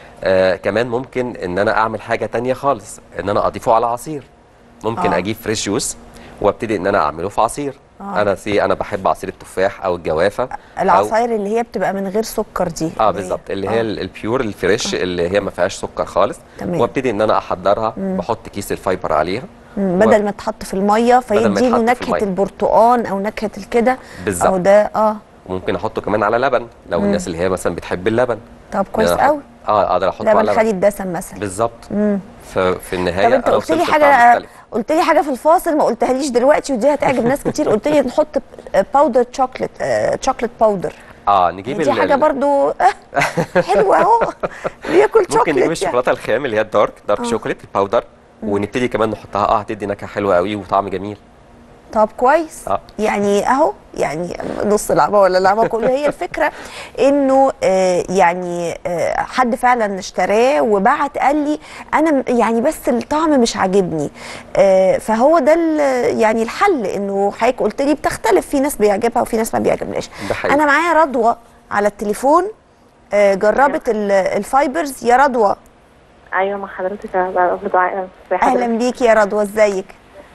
آه كمان ممكن ان انا اعمل حاجه تانية خالص ان انا اضيفه على عصير ممكن آه. آه. اجيب فريش جوس وابتدي ان انا اعمله في عصير آه. آه. انا سي انا بحب عصير التفاح او الجوافه أو العصاير اللي هي بتبقى من غير سكر دي اه بالظبط اللي هي آه. ال- البيور الفريش اللي هي ما فيهاش سكر خالص تمام. وابتدي ان انا احضرها بحط كيس الفايبر عليها مم، بدل ما تحط في الميه بدل ما فيديله يتحط في نكهه المية. البرتقان او نكهه الكده او بالظبط. ده اه وممكن احطه كمان على لبن لو الناس اللي هي مثلا بتحب اللبن طب كويس أنا أحط- قوي اه اقدر احطه لبن على خالي لبن الدسم مثلا بالظبط مم. ففي النهايه طب انت أنا قلت لي وصلت لطعم حاجه مختلف. قلت لي حاجه في الفاصل ما قلتهاليش دلوقتي ودي هتعجب ناس كتير قلت لي نحط باودر شوكليت شوكليت باودر اه نجيب دي ال- حاجه ال- برضو آه، حلوه اهو بياكل ممكن نجيب شوكليت يعني. الشوكولاته الخام اللي هي الدارك دارك شوكليت الباودر ونبتدي كمان نحطها اه هتدي نكهه حلوه قوي وطعم جميل طب كويس آه. يعني اهو يعني نص لعبه ولا لعبه كله هي الفكره انه آه يعني آه حد فعلا اشتراه وبعت قال لي انا م- يعني بس الطعم مش عاجبني آه فهو ده ال- يعني الحل انه حضرتك قلت لي بتختلف في ناس بيعجبها وفي ناس ما بيعجبناش ده حقيقي. انا معايا رضوى على التليفون آه جربت ال- الفايبرز يا رضوى ايوه مع حضرتك يا دعاء ازي اهلا حضرتك بيكي يا رضوى ازيك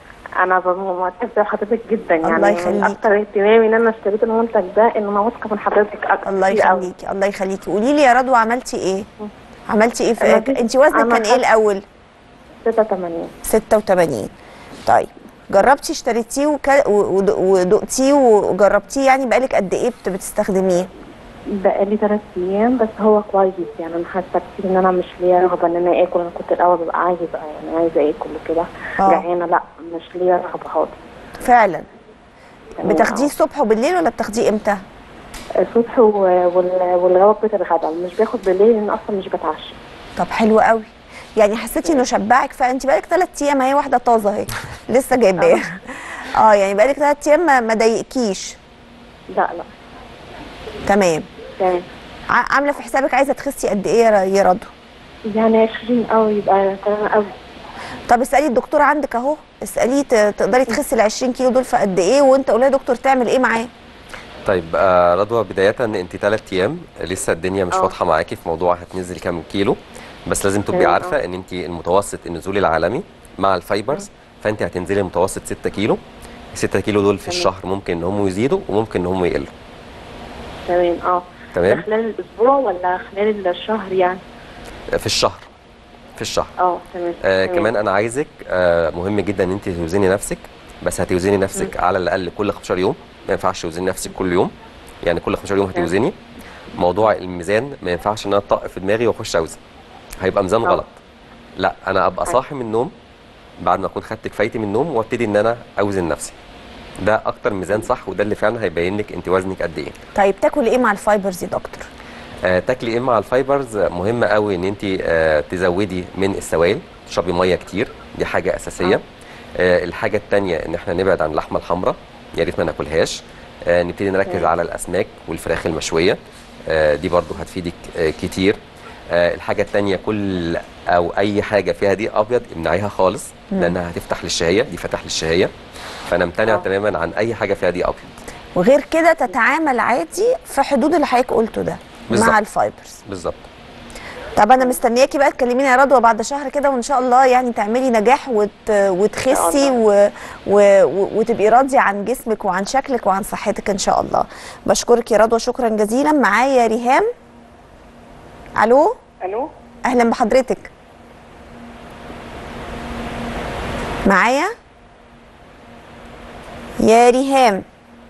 انا معتز بحضرتك جدا يعني الله من يخليك. اكتر اهتمامي ان انا اشتريت المنتج ده ان انا واثقه من حضرتك اكتر الله كتير قوي. يخليكي الله يخليكي قولي لي يا رضوى عملتي ايه عملتي ايه أنا في جيت- انت وزنك أنا كان ايه خدت- الاول 86 86 طيب جربتي اشتريتيه وك- و- ود- ودقتيه وجربتيه يعني بقالك قد ايه بت- بتستخدميه بقالي ثلاث ايام بس هو كويس يعني انا حاسه كتير ان انا مش ليا رغبه ان انا اكل انا كنت الاول ببقى عايزه بقى يعني عايزه اكل وكده آه. جعانه لا مش ليا رغبه خالص فعلا يعني بتاخديه الصبح وبالليل ولا بتاخديه امتى الصبح و- وال- والوجبه الغداء مش باخد بالليل لان اصلا مش بتعشى طب حلو قوي يعني حسيتي انه شبعك فانت بقالك ثلاث ايام اهي واحده طازه اهي لسه جايباها اه يعني بقالك ثلاث ايام ما- ما ضايقكيش لا لا تمام يعني ع- عامله في حسابك عايزه تخسي قد ايه يا ر- يا رضوى يعني 20 قوي يبقى تمام قوي طب اسالي الدكتور عندك اهو اساليه ت- تقدري تخسي ال 20 كيلو دول في قد ايه وانت قولي يا دكتور تعمل ايه معاه طيب آه رضوى بدايه انت ثلاث ايام لسه الدنيا مش آه. واضحه معاكي في موضوع هتنزل كام كيلو بس لازم تبقي تمام، عارفه آه. ان انت المتوسط النزول العالمي مع الفايبرز فانت هتنزلي متوسط 6 كيلو ال 6 كيلو دول في تمام. الشهر ممكن ان هم يزيدوا وممكن ان هم يقلوا تمام اه تمام. ده خلال الاسبوع ولا خلال الشهر يعني في الشهر في الشهر اه تمام آه تمام. كمان انا عايزك آه مهم جدا ان انت توزني نفسك بس هتوزني نفسك على الاقل كل 15 يوم ما ينفعش توزني نفسك كل يوم يعني كل 15 يوم هتوزني موضوع الميزان ما ينفعش ان انا اطق في دماغي واخش اوزن هيبقى ميزان آه. غلط لا انا ابقى أيوة. صاحي من النوم بعد ما اكون خدت كفايتي من النوم وابتدي ان انا اوزن نفسي ده اكتر ميزان صح وده اللي فعلا هيبين لك انت وزنك قد ايه طيب تاكل ايه مع الفايبرز يا دكتور آه، تاكلي ايه مع الفايبرز آه، مهم قوي ان انت آه، تزودي من السوائل تشربي ميه كتير دي حاجه اساسيه آه، الحاجه الثانيه ان احنا نبعد عن اللحمه الحمراء يا ريت ما ناكلهاش آه، نبتدي نركز على الاسماك والفراخ المشويه آه، دي برضو هتفيدك آه، كتير آه، الحاجه الثانيه كل او اي حاجه فيها دي ابيض امنعيها خالص لانها هتفتح للشهيه دي فتح للشهيه فانا امتنع آه. تماما عن اي حاجه فيها دي ابيض وغير كده تتعامل عادي في حدود اللي حضرتك قلته ده بالظبط. مع الفايبرز بالظبط طب انا مستنياكي بقى تكلميني يا رضوى بعد شهر كده وان شاء الله يعني تعملي نجاح وت... وتخسي و... و... و... وتبقي راضيه عن جسمك وعن شكلك وعن صحتك ان شاء الله بشكرك يا رضوى شكرا جزيلا معايا ريهام الو الو اهلا بحضرتك معايا يا ريهام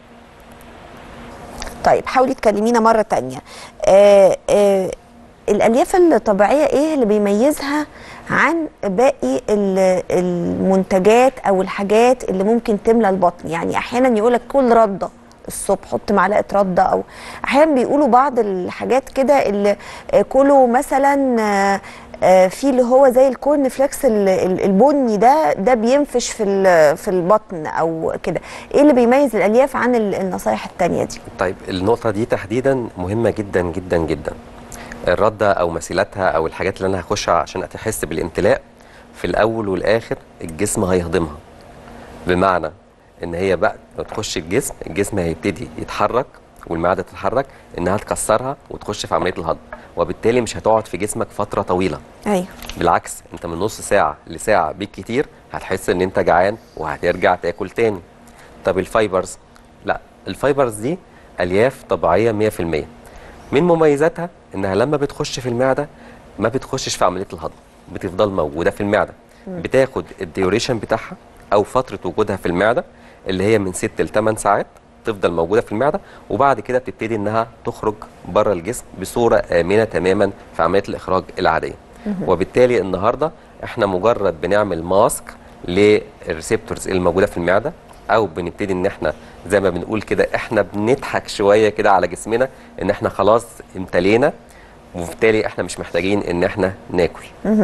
طيب حاولي تكلمينا مرة تانية آه آه الألياف الطبيعية إيه اللي بيميزها عن باقي ال- المنتجات أو الحاجات اللي ممكن تملى البطن يعني أحيانا يقولك كل ردة الصبح حط معلقة ردة أو أحيانا بيقولوا بعض الحاجات كده اللي آه، كلوا مثلا آه، آه، في اللي هو زي الكورن فليكس ال- ال- البني ده ده بينفش في ال- في البطن او كده ايه اللي بيميز الالياف عن ال- النصايح التانية دي طيب النقطة دي تحديدا مهمة جدا جدا جدا الردة أو مثيلاتها أو الحاجات اللي أنا هخشها عشان أحس بالامتلاء في الأول والآخر الجسم هيهضمها بمعنى إن هي بقى لما تخش الجسم الجسم هيبتدي يتحرك والمعدة تتحرك إنها تكسرها وتخش في عملية الهضم وبالتالي مش هتقعد في جسمك فترة طويلة ايوه بالعكس انت من نص ساعة لساعة بالكتير هتحس ان انت جعان وهترجع تاكل تاني طب الفايبرز لا الفايبرز دي الياف طبيعية 100% من مميزاتها انها لما بتخش في المعدة ما بتخشش في عملية الهضم بتفضل موجودة في المعدة بتاخد الديوريشن بتاعها او فترة وجودها في المعدة اللي هي من 6 ل 8 ساعات تفضل موجودة في المعدة وبعد كده بتبتدي انها تخرج بره الجسم بصورة آمنة تماما في عملية الإخراج العادية وبالتالي النهاردة احنا مجرد بنعمل ماسك للريسبتورز اللي موجودة في المعدة او بنبتدي ان احنا زي ما بنقول كده احنا بنضحك شوية كده على جسمنا ان احنا خلاص امتلينا وبالتالي احنا مش محتاجين ان احنا ناكل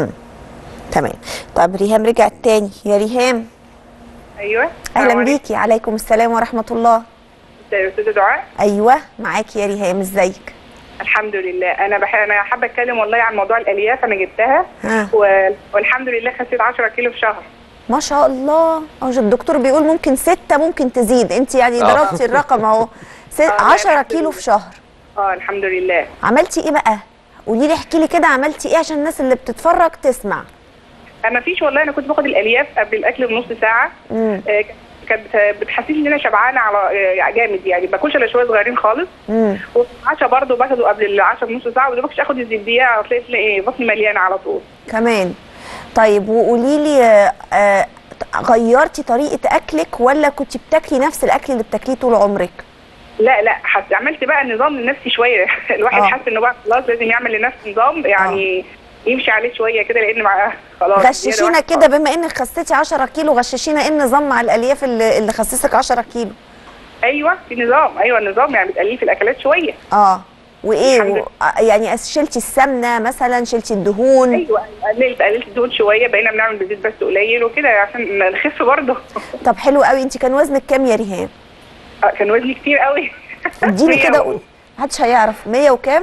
تمام طب ريهام رجعت تاني يا ريهام ايوه اهلا السلام عليكم. بيكي عليكم السلام ورحمة الله يا استاذه دعاء ايوه معاكي يا ريهام ازيك الحمد لله انا بح... انا حابه اتكلم والله عن موضوع الالياف انا جبتها ها. و... والحمد لله خسيت 10 كيلو في شهر ما شاء الله أهو الدكتور بيقول ممكن ستة ممكن تزيد انت يعني آه. ضربتي الرقم اهو ست- آه، لا، 10 الحمد كيلو لله. في شهر اه الحمد لله عملتي ايه بقى قولي لي احكي لي كده عملتي ايه عشان الناس اللي بتتفرج تسمع ما فيش والله انا كنت باخد الالياف قبل الاكل بنص ساعه امم آه، كانت بت- بتحسسني ان انا شبعانه على آه، جامد يعني باكلش الا شويه صغيرين خالص امم والعشاء برضه باخده قبل العشاء بنص ساعه ودلوقتي اخد الزبديه تلاقي تلاقي بطني مليانه على طول كمان طيب وقولي لي آه، آه، غيرتي طريقه اكلك ولا كنت بتاكلي نفس الاكل اللي بتاكليه طول عمرك لا لا حس... عملت بقى نظام لنفسي شويه الواحد آه. حس انه بقى خلاص لازم يعمل لنفسه نظام يعني يمشي عليه شويه كده لان مع خلاص زيادة غششينا واحد كده بما انك خسيتي 10 كيلو غششينا ايه النظام مع الالياف اللي, اللي خسسك 10 كيلو ايوه في نظام ايوه النظام يعني بتقللي في الاكلات شويه اه وايه الحمد و... آه، يعني أس- شلتي السمنه مثلا شلتي الدهون ايوه قللت قللت الدهون شويه بقينا بنعمل بزيت بس قليل وكده عشان نخف برضه طب حلو قوي انت كان وزنك كام يا ريهام آه، كان وزني كتير قوي اديني كده مية و- قول محدش هيعرف 100 وكام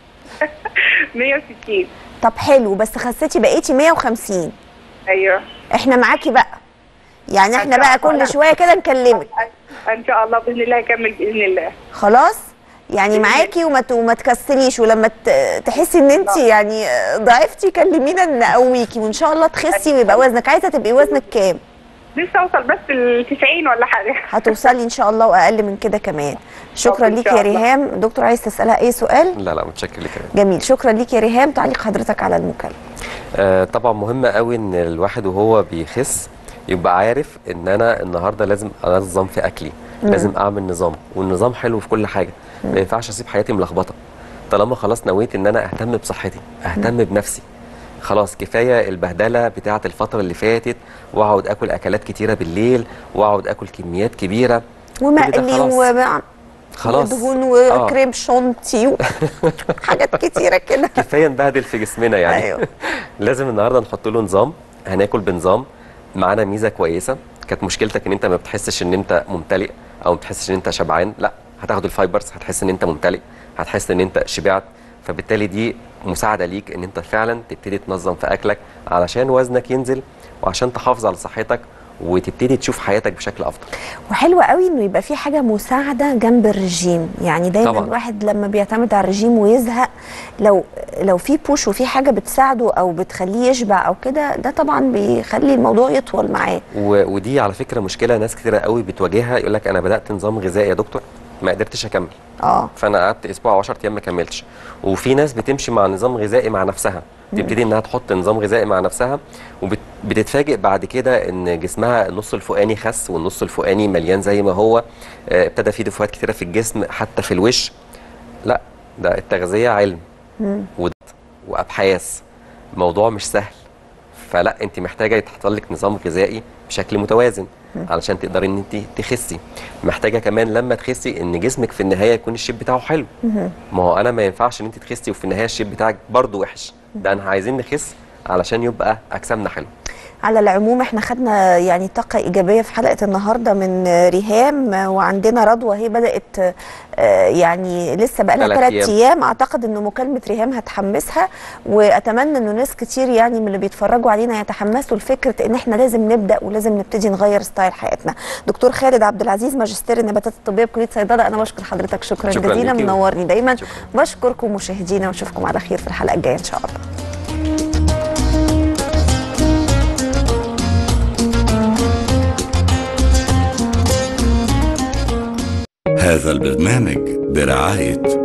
160 طب حلو بس خسيتي بقيتي 150 ايوه احنا معاكي بقى يعني احنا إن شاء بقى الله. كل شويه كده نكلمك ان شاء الله باذن الله هكمل باذن الله خلاص يعني معاكي وما ت- وما تكسليش ولما ت- تحسي ان انت يعني ضعفتي كلمينا نقويكي وان شاء الله تخسي ويبقى وزنك عايزه تبقي وزنك كام نفسي اوصل بس ل 90 ولا حاجه هتوصلي ان شاء الله واقل من كده كمان شكرا طب إن ليك شاء يا الله. ريهام دكتور عايز تسالها اي سؤال لا لا متشكر لك كمان. جميل شكرا ليك يا ريهام تعليق حضرتك على المكالمه آه طبعا مهم قوي ان الواحد وهو بيخس يبقى عارف ان انا النهارده لازم انظم في اكلي لازم اعمل نظام والنظام حلو في كل حاجه ما ينفعش اسيب حياتي ملخبطه طالما خلاص نويت ان انا اهتم بصحتي اهتم بنفسي خلاص كفايه البهدله بتاعه الفتره اللي فاتت واقعد اكل اكلات كتيره بالليل واقعد اكل كميات كبيره كل ده ومقلي خلاص. ومع خلاص ودهون آه. وكريم شونتي وحاجات كتيره كده كفايه نبهدل في جسمنا يعني أيوه. لازم النهارده نحط له نظام هناكل بنظام معانا ميزه كويسه كانت مشكلتك ان انت ما بتحسش ان انت ممتلئ او ما بتحسش ان انت شبعان لا هتاخد الفايبرز هتحس ان انت ممتلئ هتحس ان انت شبعت فبالتالي دي مساعده ليك ان انت فعلا تبتدي تنظم في اكلك علشان وزنك ينزل وعشان تحافظ على صحتك وتبتدي تشوف حياتك بشكل افضل وحلو قوي انه يبقى في حاجه مساعده جنب الرجيم يعني دايما طبعاً. الواحد لما بيعتمد على الرجيم ويزهق لو لو في بوش وفي حاجه بتساعده او بتخليه يشبع او كده ده طبعا بيخلي الموضوع يطول معاه و... ودي على فكره مشكله ناس كتيره قوي بتواجهها يقول لك انا بدات نظام غذائي يا دكتور ما قدرتش اكمل اه فانا قعدت اسبوع او 10 ايام ما كملتش وفي ناس بتمشي مع نظام غذائي مع نفسها تبتدي انها تحط نظام غذائي مع نفسها وبتتفاجئ بعد كده ان جسمها النص الفوقاني خس والنص الفوقاني مليان زي ما هو آه، ابتدى فيه دفوات كتيره في الجسم حتى في الوش لا ده التغذيه علم ود- وابحاث موضوع مش سهل فلا انت محتاجه يتحط لك نظام غذائي بشكل متوازن علشان تقدري ان انت تخسي محتاجه كمان لما تخسي ان جسمك في النهايه يكون الشيب بتاعه حلو ما هو انا ما ينفعش ان انت تخسي وفي النهايه الشيب بتاعك برضه وحش ده انا عايزين نخس علشان يبقى اجسامنا حلو على العموم احنا خدنا يعني طاقة إيجابية في حلقة النهاردة من ريهام وعندنا رضوى هي بدأت آه، يعني لسه بقى لها تلات ثلاث أيام. أيام أعتقد إنه مكالمة ريهام هتحمسها وأتمنى إنه ناس كتير يعني من اللي بيتفرجوا علينا يتحمسوا لفكرة إن احنا لازم نبدأ ولازم نبتدي نغير ستايل حياتنا. دكتور خالد عبد العزيز ماجستير النباتات الطبية بكلية صيدلة أنا بشكر حضرتك شكرا, شكراً جزيلا ليكي. منورني دايما شكراً. بشكركم مشاهدينا ونشوفكم على خير في الحلقة الجاية إن شاء الله. هذا البرنامج برعاية